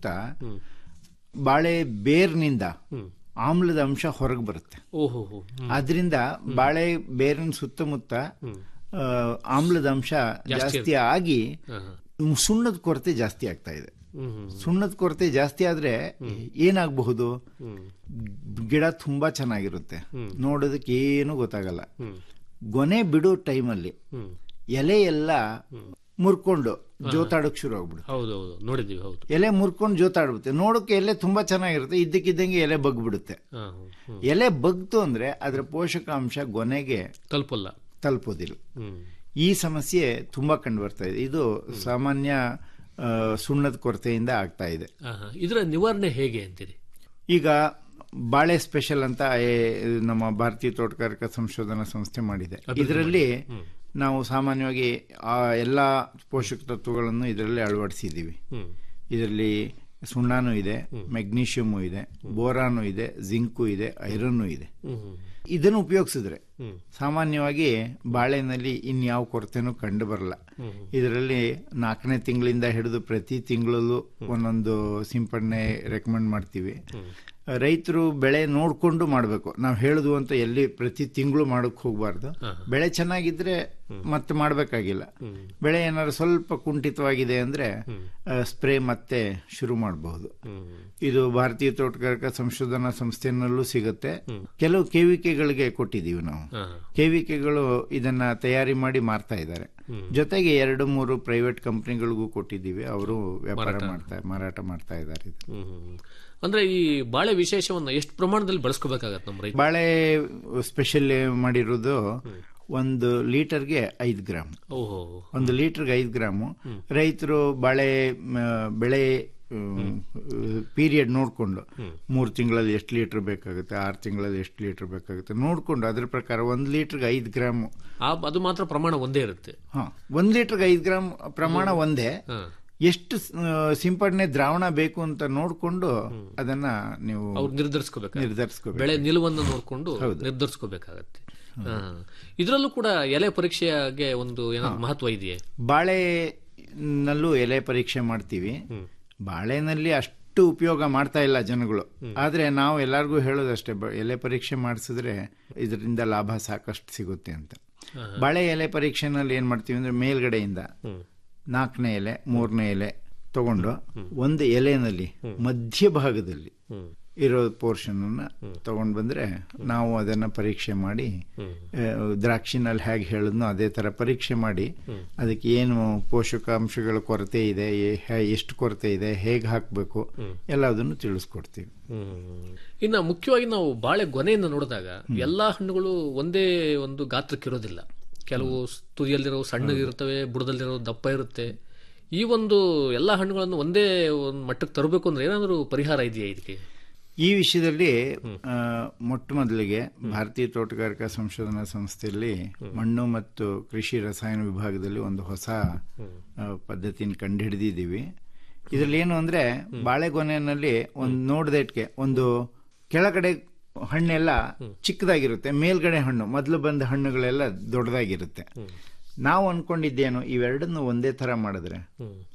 ಬಾಳೆ ಬೇರ್ನಿಂದ ಆಮ್ಲದ ಅಂಶ ಹೊರಗೆ ಬರುತ್ತೆ ಓಹೋ ಹೋ ಆದ್ರಿಂದ ಬಾಳೆ ಬೇರಿನ ಸುತ್ತಮುತ್ತ ಆ, ಆಮ್ಲದ ಅಂಶ ಜಾಸ್ತಿ ಆಗಿ ಸುಣ್ಣದ ಕೊರತೆ ಜಾಸ್ತಿ ಆಗ್ತಾ ಇದೆ ಸುಣ್ಣದ ಕೊರತೆ ಜಾಸ್ತಿ ಆದ್ರೆ ಏನಾಗಬಹುದು ಗಿಡ ತುಂಬಾ ಚೆನ್ನಾಗಿರುತ್ತೆ ನೋಡೋದಕ್ಕೆ ಏನು ಗೊತ್ತಾಗಲ್ಲ ಗೊನೆ ಬಿಡೋ ಟೈಮಲ್ಲಿ ಎಲೆ ಎಲ್ಲ ಮುರ್ಕೊಂಡು ಜೋತಾಡೋಕ್ ಶುರು ಆಗ್ಬಿಡುತ್ತೆ ಹೌದೌದು ನೋಡಿದ್ದೀವಿ ಹೌದು ಎಲೆ ಮುರ್ಕೊಂಡು ಜೋತಾಡ್ಬಿಡುತ್ತೆ ನೋಡೋಕೆ ಎಲೆ ತುಂಬಾ ಚೆನ್ನಾಗಿರುತ್ತೆ ಇದ್ದಕ್ಕಿದ್ದಂಗೆ ಎಲೆ ಬಗ್ಬಿಡುತ್ತೆ ಹಾ, ಹ್ಮ್. ಎಲೆ ಬಗ್ತು ಅಂದ್ರೆ ಅದರ ಪೋಷಕಾಂಶ ಗೊನೆಗೆ ತಲುಪಲ್ಲ ತಲುಪೋದಿಲ್ಲ ಹ್ಮ್ ಈ ಸಮಸ್ಯೆ ತುಂಬಾ ಕಂಡು ಬರ್ತಾ ಇದೆ ಇದು ಸಾಮಾನ್ಯ ಆ, ಸುಣ್ಣದ ಕೊರತೆಯಿಂದ ಆಗ್ತಾ ಇದೆ ಆಹಾ. ಇದರ ನಿವಾರಣೆ ಹೇಗೆ ಅಂತೀರಿ ಈಗ ಬಾಳೆ ಸ್ಪೆಷಲ್ ಅಂತ ಏ- ನಮ್ಮ ಭಾರತೀಯ ತೋಟಗಾರಿಕಾ ಸಂಶೋಧನಾ ಸಂಸ್ಥೆ ಮಾಡಿದೆ ಇದರಲ್ಲಿ ನಾವು ಸಾಮಾನ್ಯವಾಗಿ ಆ ಎಲ್ಲ ಪೋಷಕ ತತ್ವಗಳನ್ನು ಇದರಲ್ಲಿ ಅಳವಡಿಸಿದ್ದೀವಿ ಇದರಲ್ಲಿ ಸುಣ್ಣನೂ ಇದೆ ಮೆಗ್ನೀಷಿಯಮು ಇದೆ ಬೋರಾನು ಇದೆ ಜಿಂಕು ಇದೆ ಐರನ್ನು ಇದೆ ಇದನ್ನು ಉಪಯೋಗಿಸಿದ್ರೆ ಸಾಮಾನ್ಯವಾಗಿ ಬಾಳೆನಲ್ಲಿ ಇನ್ಯಾವ ಕೊರತೆನೂ ಕಂಡು ಬರಲ್ಲ ಇದರಲ್ಲಿ ನಾಲ್ಕನೇ ತಿಂಗಳಿಂದ ಹಿಡಿದು ಪ್ರತಿ ತಿಂಗಳಲ್ಲೂ ಒಂದೊಂದು ಸಿಂಪಡಣೆ ರೆಕಮೆಂಡ್ ಮಾಡ್ತೀವಿ ರೈತರು ಬೆಳೆ ನೋಡ್ಕೊಂಡು ಮಾಡಬೇಕು ನಾವು ಹೇಳುದು ಅಂತ ಎಲ್ಲಿ ಪ್ರತಿ ತಿಂಗಳು ಮಾಡಕ್ ಹೋಗ್ಬಾರ್ದು ಬೆಳೆ ಚೆನ್ನಾಗಿದ್ರೆ ಮತ್ತೆ ಮಾಡಬೇಕಾಗಿಲ್ಲ ಬೆಳೆ ಏನಾದ್ರು ಸ್ವಲ್ಪ ಕುಂಠಿತವಾಗಿದೆ ಅಂದ್ರೆ ಸ್ಪ್ರೇ ಮತ್ತೆ ಶುರು ಮಾಡಬಹುದು ಇದು ಭಾರತೀಯ ತೋಟಗಾರಿಕಾ ಸಂಶೋಧನಾ ಸಂಸ್ಥೆನಲ್ಲೂ ಸಿಗುತ್ತೆ ಕೆಲವು ಕೆವಿಕೆಗಳಿಗೆ ಕೊಟ್ಟಿದ್ದೀವಿ ನಾವು ಕೆವಿಕೆಗಳು ಇದನ್ನ ತಯಾರಿ ಮಾಡಿ ಮಾರ್ತಾ ಇದ್ದಾರೆ ಜೊತೆಗೆ ಎರಡು ಮೂರು ಪ್ರೈವೇಟ್ ಕಂಪನಿಗಳಿಗೂ ಕೊಟ್ಟಿದ್ದೀವಿ ಅವರು ವ್ಯಾಪಾರ ಮಾಡ್ತಾ ಮಾರಾಟ ಮಾಡ್ತಾ ಇದ್ದಾರೆ ಇದು. ಹ್ಮ್. ಅಂದ್ರೆ ಈ ಬಾಳೆ ವಿಶೇಷವನ್ನ ಎಷ್ಟು ಪ್ರಮಾಣದಲ್ಲಿ ಬಳಸ್ಕೋಬೇಕಾಗತ್ತೆ ನಮ್ಮ ರೈತ ಬಾಳೆ ಸ್ಪೆಷಲ್ ಮಾಡಿರೋದು ಒಂದು ಲೀಟರ್ಗೆ ಐದು ಗ್ರಾಮ್ ಓಹೋ ಒಂದು ಲೀಟರ್ಗೆ ಐದು ಗ್ರಾಮು ರೈತರು ಬಾಳೆ ಮ, ಬೆಳೆ ಪೀರಿಯಡ್ ನೋಡಿಕೊಂಡು ಮೂರು ತಿಂಗಳಲ್ಲಿ ಎಷ್ಟು ಲೀಟರ್ ಬೇಕಾಗುತ್ತೆ ಆರು ತಿಂಗಳಲ್ಲಿ ಎಷ್ಟು ಲೀಟರ್ ಬೇಕಾಗುತ್ತೆ ನೋಡಿಕೊಂಡು ಅದ್ರ ಪ್ರಕಾರ ಒಂದು ಲೀಟರ್ಗೆ ಐದು ಗ್ರಾಮು ಆ ಅದು ಮಾತ್ರ ಪ್ರಮಾಣ ಒಂದೇ ಇರುತ್ತೆ ಹಾ ಒಂದು ಲೀಟರ್ಗೆ ಐದು ಗ್ರಾಮ್ ಪ್ರಮಾಣ ಒಂದೇ ಹಾ. ಎಷ್ಟು ಆ, ಸಿಂಪಡಣೆ ದ್ರಾವಣ ಬೇಕು ಅಂತ ನೋಡಿಕೊಂಡು ಅದನ್ನ ನೀವು ಅವ್ರು ನಿರ್ಧರಿಸ್ಕೋಬೇಕು ನಿರ್ಧರಿಸ್ಕೋಬೇಕು ಬೆಳೆ ನಿಲುವನ್ನು ನೋಡ್ಕೊಂಡು ನಿರ್ಧರಿಸ್ಕೋಬೇಕಾಗತ್ತೆ ಹಾ. ಇದ್ರಲ್ಲೂ ಕೂಡ ಎಲೆ ಪರೀಕ್ಷೆಗೆ ಒಂದು ಏನಾದ್ರು ಮಹತ್ವ ಇದೆಯೇ ಬಾಳೆನಲ್ಲೂ ಎಲೆ ಪರೀಕ್ಷೆ ಮಾಡ್ತೀವಿ ಬಾಳೆನಲ್ಲಿ ಅಷ್ಟು ಉಪಯೋಗ ಮಾಡ್ತಾ ಇಲ್ಲ ಜನಗಳು ಆದ್ರೆ ನಾವು ಎಲ್ಲರಿಗೂ ಹೇಳೋದಷ್ಟೇ ಬ- ಎಲೆ ಪರೀಕ್ಷೆ ಮಾಡಿಸಿದ್ರೆ ಇದರಿಂದ ಲಾಭ ಸಾಕಷ್ಟು ಸಿಗುತ್ತೆ ಅಂತ ಬಾಳೆ ಎಲೆ ಪರೀಕ್ಷೆನಲ್ಲಿ ಏನ್ ಮಾಡ್ತೀವಿ ಅಂದ್ರೆ ಮೇಲ್ಗಡೆಯಿಂದ ನಾಲ್ಕನೇ ಎಲೆ ಮೂರನೇ ಎಲೆ ತಗೊಂಡು ಒಂದು ಎಲೆನಲ್ಲಿ ಮಧ್ಯಭಾಗದಲ್ಲಿ ಇರೋ ಪೋರ್ಷನ್ ಅನ್ನ ತಗೊಂಡ್ ಬಂದ್ರೆ ನಾವು ಅದನ್ನ ಪರೀಕ್ಷೆ ಮಾಡಿ ಆ, ದ್ರಾಕ್ಷಿನಲ್ಲಿ ಹೇಗೆ ಹೇಳಿದ್ನೋ ಅದೇ ತರ ಪರೀಕ್ಷೆ ಮಾಡಿ ಅದಕ್ಕೆ ಏನು ಪೋಷಕಾಂಶಗಳ ಕೊರತೆ ಇದೆ ಎ- ಹೆ- ಎಷ್ಟು ಕೊರತೆ ಇದೆ ಹೇಗೆ ಹಾಕಬೇಕು ಎಲ್ಲದನ್ನು ತಿಳಿಸ್ಕೊಡ್ತೀವಿ ಇನ್ನು ಮುಖ್ಯವಾಗಿ ನಾವು ಬಾಳೆ ಗೊನೆಯನ್ನು ನೋಡಿದಾಗ ಎಲ್ಲಾ ಹಣ್ಣುಗಳು ಒಂದೇ ಒಂದು ಗಾತ್ರಕ್ಕಿರೋದಿಲ್ಲ ಕೆಲವು ಸ್- ತುದಿಯಲ್ಲಿರೋ ಸಣ್ಣಗಿರ್ತವೆ ಬುಡದಲ್ಲಿರೋ ದಪ್ಪ ಇರುತ್ತೆ ಈ ಒಂದು ಎಲ್ಲಾ ಹಣ್ಣುಗಳನ್ನು ಒಂದೇ ಒಂದು ಮಟ್ಟಕ್ಕೆ ತರಬೇಕು ಅಂದ್ರೆ ಏನಾದರೂ ಪರಿಹಾರ ಇದೆಯಾ ಇದಕ್ಕೆ ಈ ವಿಷಯದಲ್ಲಿ ಆ, ಮೊಟ್ಟ ಮೊದಲಿಗೆ ಭಾರತೀಯ ತೋಟಗಾರಿಕಾ ಸಂಶೋಧನಾ ಸಂಸ್ಥೆಯಲ್ಲಿ ಮಣ್ಣು ಮತ್ತು ಕೃಷಿ ರಸಾಯನ ವಿಭಾಗದಲ್ಲಿ ಒಂದು ಹೊಸ ಆ, ಪದ್ಧತಿನ ಕಂಡುಹಿಡಿದಿದ್ದೀವಿ ಇದರಲ್ಲಿ ಏನು ಅಂದ್ರೆ ಬಾಳೆಗೊನೆಯಲ್ಲಿ ಒಂದು ನೋಡ್ದೇಟ್ಗೆ ಒಂದು ಕೆಳಗಡೆ ಹಣ್ಣೆಲ್ಲ ಚಿಕ್ಕದಾಗಿರುತ್ತೆ ಮೇಲ್ಗಡೆ ಹಣ್ಣು ಮೊದಲು ಬಂದ ಹಣ್ಣುಗಳೆಲ್ಲ ದೊಡ್ಡದಾಗಿರುತ್ತೆ ನಾವು ಅನ್ಕೊಂಡಿದ್ದೇನು ಇವೆರಡನ್ನು ಒಂದೇ ತರ ಮಾಡಿದ್ರೆ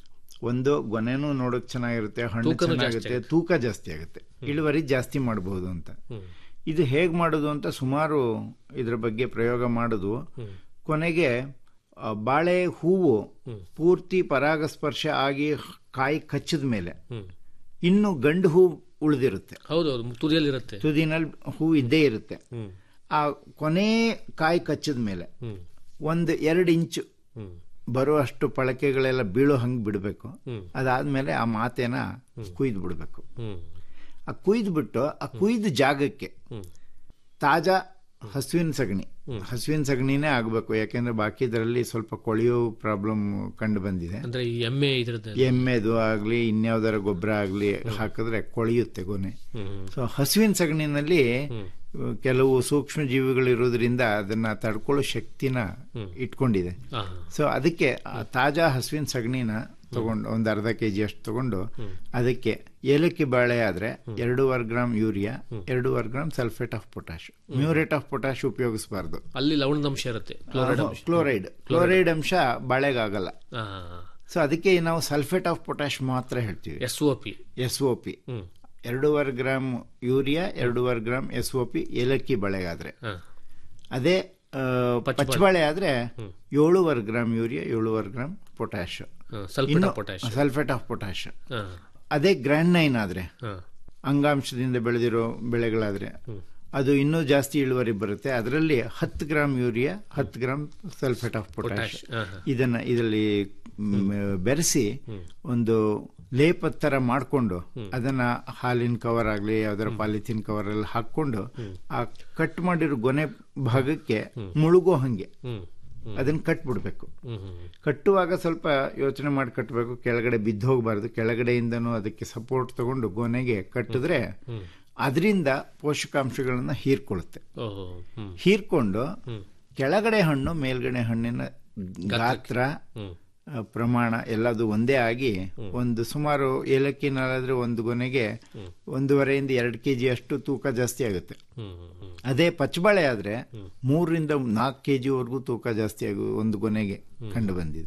ಒಂದು ಗೊನೆನೂ ನೋಡಕ್ ಚೆನ್ನಾಗಿರುತ್ತೆ ಹಣ್ಣು ತೂಕನೂ ಜಾಸ್ತಿ ಚೆನ್ನಾಗಿರುತ್ತೆ ಆಗುತ್ತೆ. ತೂಕ ಜಾಸ್ತಿ ಆಗುತ್ತೆ ಇಳುವರಿ ಜಾಸ್ತಿ ಮಾಡಬಹುದು ಅಂತ ಇದು ಹೇಗ್ ಮಾಡೋದು ಅಂತ ಸುಮಾರು ಇದ್ರ ಬಗ್ಗೆ ಪ್ರಯೋಗ ಮಾಡುದು ಕೊನೆಗೆ ಆ, ಬಾಳೆ ಹೂವು ಪೂರ್ತಿ ಪರಾಗಸ್ಪರ್ಶ ಆಗಿ ಕಾಯಿ ಕಚ್ಚಿದ ಮೇಲೆ ಇನ್ನು ಗಂಡು ಹೂ ಉಳಿದಿರುತ್ತೆ ಹೌದೌದು ತುದಿಯಲ್ಲಿರುತ್ತೆ ತುದಿನಲ್ಲಿ ಹೂ ಇದ್ದೇ ಇರುತ್ತೆ ಆ ಕೊನೆ ಕಾಯಿ ಕಚ್ಚಿದ ಮೇಲೆ ಒಂದು ಎರಡು ಇಂಚು ಬರುವಷ್ಟು ಪಳಕೆಗಳೆಲ್ಲ ಬೀಳೋ ಹಂಗೆ ಬಿಡಬೇಕು ಅದಾದ್ಮೇಲೆ ಆ ಮಾತೆನ ಕುಯ್ದು ಬಿಡಬೇಕು ಆ ಕುಯ್ದು ಬಿಟ್ಟು ಆ ಕುಯ್ದ ಜಾಗಕ್ಕೆ ತಾಜಾ ಹಸುವಿನ ಸಗಣಿ ಹಸುವಿನ ಸಗಣಿನೇ ಆಗಬೇಕು ಯಾಕೆಂದ್ರೆ ಬಾಕಿದ್ರಲ್ಲಿ ಸ್ವಲ್ಪ ಕೊಳೆಯೋ ಪ್ರಾಬ್ಲಮ್ ಕಂಡು ಬಂದಿದೆ ಅಂದ್ರೆ ಈ ಎಮ್ಮೆ ಇದ್ರದ್ದು ಎಮ್ಮೆದು ಆಗ್ಲಿ ಇನ್ಯಾವ್ದಾರ ಗೊಬ್ಬರ ಆಗ್ಲಿ ಹಾಕಿದ್ರೆ ಕೊಳೆಯುತ್ತೆ ಗೊನೆ ಸೊ ಹಸುವಿನ ಸಗಣಿನಲ್ಲಿ ಕೆಲವು ಸೂಕ್ಷ್ಮ ಜೀವಿಗಳು ಇರೋದ್ರಿಂದ ಅದನ್ನ ತಡ್ಕೊಳ್ಳೋ ಶಕ್ತಿನ ಇಟ್ಕೊಂಡಿದೆ ಸೊ ಅದಕ್ಕೆ ಆ ತಾಜಾ ಹಸುವಿನ ಸಗಣಿನ ತಗೊಂಡು ಒಂದು ಅರ್ಧ ಕೆ ಜಿ ಅಷ್ಟು ತಗೊಂಡು ಅದಕ್ಕೆ ಏಲಕ್ಕಿ ಬಾಳೆ ಆದ್ರೆ ಎರಡೂವರೆ ಗ್ರಾಮ್ ಯೂರಿಯಾ ಎರಡೂವರೆ gram sulphate of potash muriate of potash ಉಪಯೋಗಿಸಬಾರ್ದು ಅಲ್ಲಿ ಲವಣದಂಶ ಇರುತ್ತೆ ಕ್ಲೋರೈಡ್ ಅಂಶ ಕ್ಲೋರೈಡ್ ಕ್ಲೋರೈಡ್ ಅಂಶ ಬಾಳೆಗಾಗಲ್ಲ ಆ, ಸೊ ಅದಕ್ಕೆ ನಾವು ಸಲ್ಫೇಟ್ ಆಫ್ ಪೊಟ್ಯಾಶ್ ಮಾತ್ರ ಹೇಳ್ತೀವಿ S O P S O P ಎರಡೂವರೆ ಗ್ರಾಮ್ ಯೂರಿಯಾ ಎರಡೂವರೆ ಗ್ರಾಮ್ ಎಸ್ ಒ ಪಿ ಏಲಕ್ಕಿ ಬಳೆಗಾದ್ರೆ ಅದೇ ಆ, ಪಚ್ಚಬಾಳೆ ಆದ್ರೆ ಏಳೂವರೆ ಗ್ರಾಮ್ ಯೂರಿಯಾ ಏಳೂವರೆ gram potash sulphate of potash sulphate of potash ಹಾ. ಅದೇ ಗ್ರ್ಯಾಂಡ್ ನೈನ್ ಆದ್ರೆ ಹಾ. ಅಂಗಾಂಶದಿಂದ ಬೆಳೆದಿರೋ ಬೆಳೆಗಳಾದ್ರೆ ಅದು ಇನ್ನೂ ಜಾಸ್ತಿ ಇಳುವರಿ ಬರುತ್ತೆ ಅದರಲ್ಲಿ ಹತ್ತು ಗ್ರಾಮ್ ಯೂರಿಯಾ ಹತ್ತು gram sulphate of potash Potash, ಹಾ, ಹಾ. ಇದನ್ನ ಇದರಲ್ಲಿ ಬೆರೆಸಿ ಒಂದು ಲೇಪ ತರ ಮಾಡಿಕೊಂಡು ಅದನ್ನ ಹಾಲಿನ ಕವರ್ ಆಗಲಿ ಯಾವ್ದಾರ ಪಾಲಿಥಿನ್ ಕವರ್ ಅಲ್ಲಿ ಹಾಕೊಂಡು ಆ ಕಟ್ ಮಾಡಿರೋ ಗೊನೆ ಭಾಗಕ್ಕೆ ಮುಳುಗೋ ಹಂಗೆ ಅದನ್ನ ಕಟ್ಬಿಡ್ಬೇಕು ಕಟ್ಟುವಾಗ ಸ್ವಲ್ಪ ಯೋಚನೆ ಮಾಡಿ ಕಟ್ಟಬೇಕು ಕೆಳಗಡೆ ಬಿದ್ದು ಹೋಗಬಾರ್ದು ಕೆಳಗಡೆಯಿಂದನೂ ಅದಕ್ಕೆ ಸಪೋರ್ಟ್ ತಗೊಂಡು ಗೊನೆಗೆ ಕಟ್ಟಿದ್ರೆ ಅದರಿಂದ ಪೋಷಕಾಂಶಗಳನ್ನ ಹೀರ್ಕೊಳ್ಳುತ್ತೆ ಓಹೋ ಹ್ಮ್ ಹೀರ್ಕೊಂಡು ಕೆಳಗಡೆ ಹಣ್ಣು ಮೇಲ್ಗಡೆ ಹಣ್ಣಿನ ಗಾತ್ರ ಆ, ಪ್ರಮಾಣ ಎಲ್ಲದು ಒಂದೇ ಆಗಿ ಒಂದು ಸುಮಾರು ಏಲಕ್ಕಿನಾದ್ರೆ ಒಂದು ಗೊನೆಗೆ ಒಂದೂವರೆಯಿಂದ ಎರಡು ಕೆ ಜಿ ಅಷ್ಟು ತೂಕ ಜಾಸ್ತಿ ಆಗುತ್ತೆ ಅದೇ ಪಚ್ಚಬಾಳೆ ಆದ್ರೆ ಮೂರರಿಂದ ನಾಲ್ಕು ಕೆ ಜಿವರೆಗೂ ತೂಕ ಜಾಸ್ತಿ ಆಗು ಒಂದು ಗೊನೆಗೆ ಕಂಡು ಬಂದಿದೆ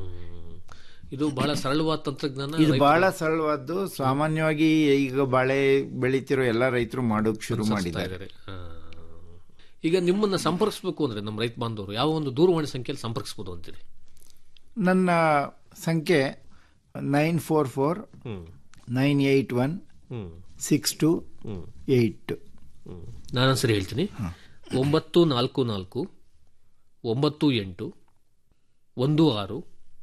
ಇದು ಬಹಳ ಸರಳವಾದ ತಂತ್ರಜ್ಞಾನ ಇದು ರೈತರು ಬಹಳ ಸರಳವಾದ್ದು ಸಾಮಾನ್ಯವಾಗಿ ಈಗ ಬಾಳೆ ಬೆಳಿತಿರೋ ಎಲ್ಲ ರೈತರು ಮಾಡೋಕ್ ಶುರು ಮಾಡಿದ್ದಾರೆ ಇದ್ದಾರೆ. ಆ. ಈಗ ನಿಮ್ಮನ್ನ ಸಂಪರ್ಕಿಸಬೇಕು ಅಂದ್ರೆ ನಮ್ಮ ರೈತ ಬಾಂಧವರು ಯಾವ ಒಂದು ದೂರವಾಣಿ ಸಂಖ್ಯೆಯಲ್ಲಿ ಸಂಪರ್ಕಿಸಬಹುದು ಅಂತೀರಿ ನನ್ನ ಸಂಖ್ಯೆ nine four four nine eight one six two eight ನಾನು ಸರಿ ಹೇಳ್ತೀನಿ ಒಂಬತ್ತು ನಾಲ್ಕು ನಾಲ್ಕು ಒಂಬತ್ತು ಎಂಟು ಒಂದು ಆರು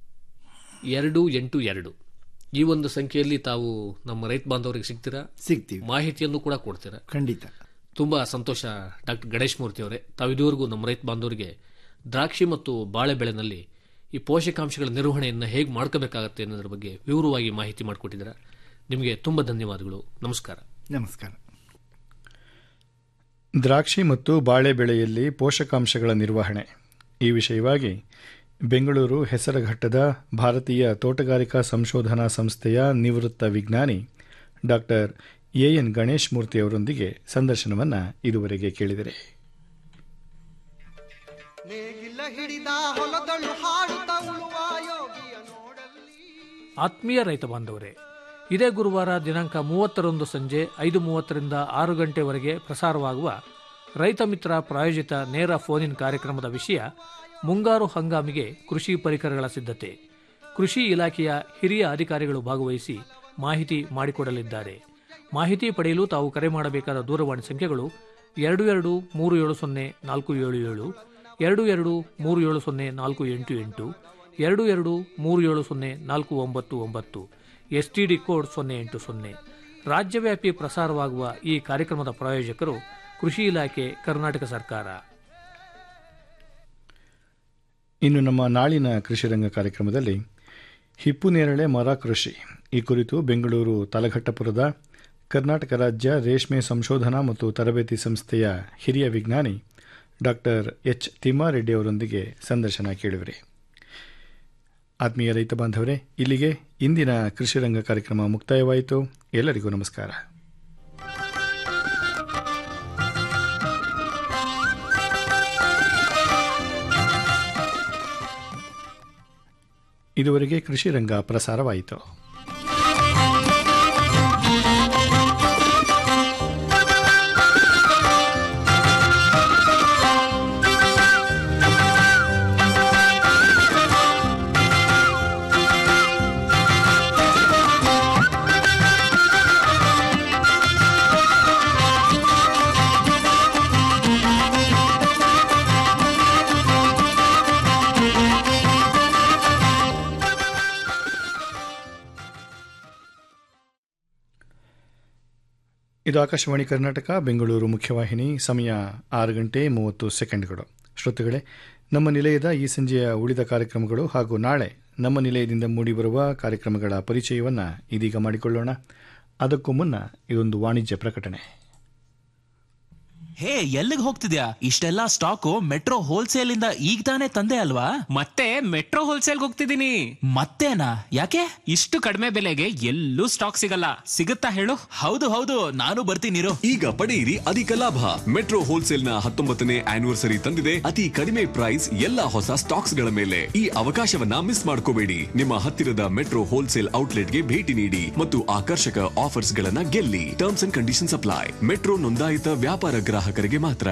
ಎರಡು ಎಂಟು ಎರಡು ಈ ಒಂದು ಸಂಖ್ಯೆಯಲ್ಲಿ ತಾವು ನಮ್ಮ ರೈತ ಬಾಂಧವರಿಗೆ ಸಿಗ್ತೀರಾ ಸಿಗ್ತೀವಿ ಮಾಹಿತಿಯನ್ನು ಕೂಡ ಕೊಡ್ತೀರಾ ಖಂಡಿತ ತುಂಬಾ ಸಂತೋಷ ಡಾಕ್ಟರ್ ಗಣೇಶ್ ಮೂರ್ತಿ ಅವರೇ ತಾವು ಇದುವರೆಗೂ ನಮ್ಮ ರೈತ ಬಾಂಧವರಿಗೆ ದ್ರಾಕ್ಷಿ ಮತ್ತು ಬಾಳೆ ಬೆಳೆನಲ್ಲಿ ಈ ಪೋಷಕಾಂಶಗಳ ನಿರ್ವಹಣೆಯನ್ನು ಹೇಗೆ ಮಾಡ್ಕೋಬೇಕಾಗತ್ತೆ ಅನ್ನೋದ್ರ ಬಗ್ಗೆ ವಿವರವಾಗಿ ಮಾಹಿತಿ ಮಾಡಿಕೊಟ್ಟಿದ್ದೀರಾ ನಿಮಗೆ ತುಂಬ ಧನ್ಯವಾದಗಳು ನಮಸ್ಕಾರ ನಮಸ್ಕಾರ ದ್ರಾಕ್ಷಿ ಮತ್ತು ಬಾಳೆ ಬೆಳೆಯಲ್ಲಿ ಪೋಷಕಾಂಶಗಳ ನಿರ್ವಹಣೆ ಈ ವಿಷಯವಾಗಿ ಬೆಂಗಳೂರು ಹೆಸರಘಟ್ಟದ ಭಾರತೀಯ ತೋಟಗಾರಿಕಾ ಸಂಶೋಧನಾ ಸಂಸ್ಥೆಯ ನಿವೃತ್ತ ವಿಜ್ಞಾನಿ doctor A N Ganesh Murthy ಅವರೊಂದಿಗೆ ಸಂದರ್ಶನವನ್ನು ಇದುವರೆಗೆ ಕೇಳಿದರೆ ನೇಗಿಲ ಹಿಡಿದ ಹೊಲದಳು ಹಾಡುತ್ತ ಉಳುವ ಯೋಗಿಯ ಆತ್ಮೀಯ ರೈತ ಬಾಂಧವರೇ ಇದೇ ಗುರುವಾರ ದಿನಾಂಕ ಮೂವತ್ತರಂದು ಸಂಜೆ ಐದು ಮೂವತ್ತರಿಂದ ಆರು ಗಂಟೆವರೆಗೆ ಪ್ರಸಾರವಾಗುವ ರೈತ ಮಿತ್ರ ಪ್ರಾಯೋಜಿತ ನೇರ ಫೋನ್ ಇನ್ ಕಾರ್ಯಕ್ರಮದ ವಿಷಯ ಮುಂಗಾರು ಹಂಗಾಮಿಗೆ ಕೃಷಿ ಪರಿಕರಗಳ ಸಿದ್ಧತೆ ಕೃಷಿ ಇಲಾಖೆಯ ಹಿರಿಯ ಅಧಿಕಾರಿಗಳು ಭಾಗವಹಿಸಿ ಮಾಹಿತಿ ಮಾಡಿಕೊಡಲಿದ್ದಾರೆ ಮಾಹಿತಿ ಪಡೆಯಲು ತಾವು ಕರೆ ಮಾಡಬೇಕಾದ ದೂರವಾಣಿ ಸಂಖ್ಯೆಗಳು ಎರಡು ಎರಡು ಮೂರು ಏಳು ಸೊನ್ನೆ ನಾಲ್ಕು ಏಳು ಏಳು ಎರಡು ಎರಡು ಮೂರು ಏಳು ಸೊನ್ನೆ ನಾಲ್ಕು ಎಂಟು ಎಂಟು ಎರಡು ಎರಡು ಮೂರು ಏಳು ಸೊನ್ನೆ ನಾಲ್ಕು ಒಂಬತ್ತು ಒಂಬತ್ತು ಎಸ್ಟಿಡಿ ಕೋಡ್ ಸೊನ್ನೆ ಎಂಟು ಸೊನ್ನೆ ರಾಜ್ಯವ್ಯಾಪಿ ಪ್ರಸಾರವಾಗುವ ಈ ಕಾರ್ಯಕ್ರಮದ ಪ್ರಾಯೋಜಕರು ಕೃಷಿ ಇಲಾಖೆ ಕರ್ನಾಟಕ ಸರ್ಕಾರ ಇನ್ನು ನಮ್ಮ ನಾಳಿನ ಕೃಷಿರಂಗ ಕಾರ್ಯಕ್ರಮದಲ್ಲಿ ಹಿಪ್ಪು ನೇರಳೆ ಮರ ಕೃಷಿ ಈ ಕುರಿತು ಬೆಂಗಳೂರು ತಲಘಟ್ಟಪುರದ ಕರ್ನಾಟಕ ರಾಜ್ಯ ರೇಷ್ಮೆ ಸಂಶೋಧನಾ ಮತ್ತು ತರಬೇತಿ ಸಂಸ್ಥೆಯ ಹಿರಿಯ ವಿಜ್ಞಾನಿ ಡಾಕ್ಟರ್ ಎಚ್ ತಿಮ್ಮಾರೆಡ್ಡಿ ಅವರೊಂದಿಗೆ ಸಂದರ್ಶನ ಕೇಳುವಿರಿ ಆತ್ಮೀಯ ರೈತ ಬಾಂಧವರೇ ಇಲ್ಲಿಗೆ ಇಂದಿನ ಕೃಷಿರಂಗ ಕಾರ್ಯಕ್ರಮ ಮುಕ್ತಾಯವಾಯಿತು ಎಲ್ಲರಿಗೂ ನಮಸ್ಕಾರ ಇದುವರೆಗೆ ಕೃಷಿ ರಂಗ ಪ್ರಸಾರವಾಯಿತು ಇದು ಆಕಾಶವಾಣಿ ಕರ್ನಾಟಕ ಬೆಂಗಳೂರು ಮುಖ್ಯವಾಹಿನಿ ಸಮಯ ಆರು ಗಂಟೆ ಮೂವತ್ತು ಸೆಕೆಂಡ್ಗಳು ಶ್ರೋತೃಗಳೇ ನಮ್ಮ ನಿಲಯದ ಈ ಸಂಜೆಯ ಉಳಿದ ಕಾರ್ಯಕ್ರಮಗಳು ಹಾಗೂ ನಾಳೆ ನಮ್ಮ ನಿಲಯದಿಂದ ಮೂಡಿಬರುವ ಕಾರ್ಯಕ್ರಮಗಳ ಪರಿಚಯವನ್ನು ಇದೀಗ ಮಾಡಿಕೊಳ್ಳೋಣ ಅದಕ್ಕೂ ಮುನ್ನ ಇದೊಂದು ವಾಣಿಜ್ಯ ಪ್ರಕಟಣೆ ಹೇ ಎಲ್ಲಿಗೆ ಹೋಗ್ತಿದ್ಯಾ ಇಷ್ಟೆಲ್ಲಾ ಸ್ಟಾಕು ಮೆಟ್ರೋ ಹೋಲ್ಸೇಲ್ ಇಂದ ಈಗ ತಾನೇ ತಂದೆ ಅಲ್ವಾ ಮತ್ತೆ ಮೆಟ್ರೋ ಹೋಲ್ಸೇಲ್ ಹೋಗ್ತಿದ್ದೀನಿ ಮತ್ತೇನಾ ಯಾಕೆ ಇಷ್ಟು ಕಡಿಮೆ ಬೆಲೆಗೆ ಎಲ್ಲೂ ಸ್ಟಾಕ್ ಸಿಗಲ್ಲ ಸಿಗುತ್ತಾ ಹೇಳು ಹೌದು ಹೌದು ನಾನು ಬರ್ತೀನಿರು ಈಗ ಪಡೆಯಿರಿ ಅಧಿಕ ಲಾಭ ಮೆಟ್ರೋ ಹೋಲ್ಸೇಲ್ ನ ಹತ್ತೊಂಬತ್ತನೇ ಆನಿವರ್ಸರಿ ತಂದಿದೆ ಅತಿ ಕಡಿಮೆ ಪ್ರೈಸ್ ಎಲ್ಲಾ ಹೊಸ ಸ್ಟಾಕ್ಸ್ ಗಳ ಮೇಲೆ ಈ ಅವಕಾಶವನ್ನ ಮಿಸ್ ಮಾಡ್ಕೋಬೇಡಿ ನಿಮ್ಮ ಹತ್ತಿರದ ಮೆಟ್ರೋ ಹೋಲ್ಸೇಲ್ ಔಟ್ಲೆಟ್ಗೆ ಭೇಟಿ ನೀಡಿ ಮತ್ತು ಆಕರ್ಷಕ ಆಫರ್ಸ್ ಗಳನ್ನ ಗೆಲ್ಲಿ terms and conditions apply metro ನೋಂದಾಯಿತ ವ್ಯಾಪಾರ ಗ್ರಾಹಕರಿಗೆ ಮಾತ್ರ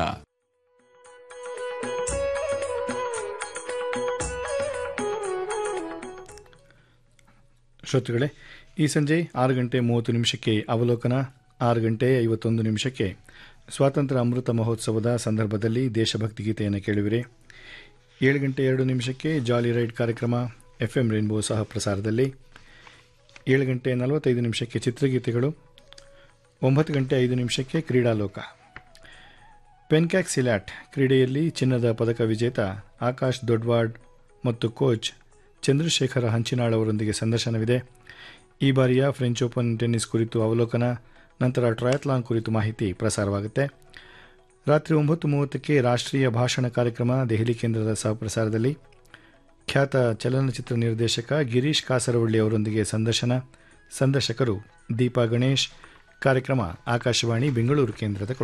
ಶ್ರೋತೃಗಳೇ ಈ ಸಂಜೆ ಆರು ಗಂಟೆ ಮೂವತ್ತು ನಿಮಿಷಕ್ಕೆ ಅವಲೋಕನ ಆರು ಗಂಟೆ ಐವತ್ತೊಂದು ನಿಮಿಷಕ್ಕೆ ಸ್ವಾತಂತ್ರ್ಯ ಅಮೃತ ಮಹೋತ್ಸವದ ಸಂದರ್ಭದಲ್ಲಿ ದೇಶಭಕ್ತಿ ಗೀತೆಯನ್ನು ಕೇಳುವಿರಿ ಏಳು ಗಂಟೆ ಎರಡು ನಿಮಿಷಕ್ಕೆ ಜಾಲಿ ರೈಡ್ ಕಾರ್ಯಕ್ರಮ ಎಫ್ ಎಂ ರೇನ್ಬೋ ಸಹ ಪ್ರಸಾರದಲ್ಲಿ ಏಳು ಗಂಟೆ ನಲವತ್ತೈದು ನಿಮಿಷಕ್ಕೆ ಚಿತ್ರಗೀತೆಗಳು ಒಂಬತ್ತು ಗಂಟೆ ಐದು ನಿಮಿಷಕ್ಕೆ ಕ್ರೀಡಾಲೋಕ ಪೆನ್ಕ್ಯಾಕ್ ಸಿಲ್ಯಾಟ್ ಕ್ರೀಡೆಯಲ್ಲಿ ಚಿನ್ನದ ಪದಕ ವಿಜೇತ ಆಕಾಶ್ ದೊಡ್ವಾಡ್ ಮತ್ತು ಕೋಚ್ ಚಂದ್ರಶೇಖರ ಹಂಚಿನಾಳ್ ಅವರೊಂದಿಗೆ ಸಂದರ್ಶನವಿದೆ ಈ ಬಾರಿಯ ಫ್ರೆಂಚ್ ಓಪನ್ ಟೆನ್ನಿಸ್ ಕುರಿತು ಅವಲೋಕನ ನಂತರ ಟ್ರಯತ್ಲಾನ್ ಕುರಿತು ಮಾಹಿತಿ ಪ್ರಸಾರವಾಗುತ್ತೆ ರಾತ್ರಿ ಒಂಬತ್ತು ಮೂವತ್ತಕ್ಕೆ ರಾಷ್ಟ್ರೀಯ ಭಾಷಣ ಕಾರ್ಯಕ್ರಮ ದೆಹಲಿ ಕೇಂದ್ರದ ಸಹಪ್ರಸಾರದಲ್ಲಿ ಖ್ಯಾತ ಚಲನಚಿತ್ರ ನಿರ್ದೇಶಕ ಗಿರೀಶ್ ಕಾಸರವಳ್ಳಿ ಅವರೊಂದಿಗೆ ಸಂದರ್ಶನ ಸಂದರ್ಶಕರು ದೀಪಾ ಗಣೇಶ್ ಕಾರ್ಯಕ್ರಮ ಆಕಾಶವಾಣಿ ಬೆಂಗಳೂರು ಕೇಂದ್ರದ ಕೊಡುಗೆ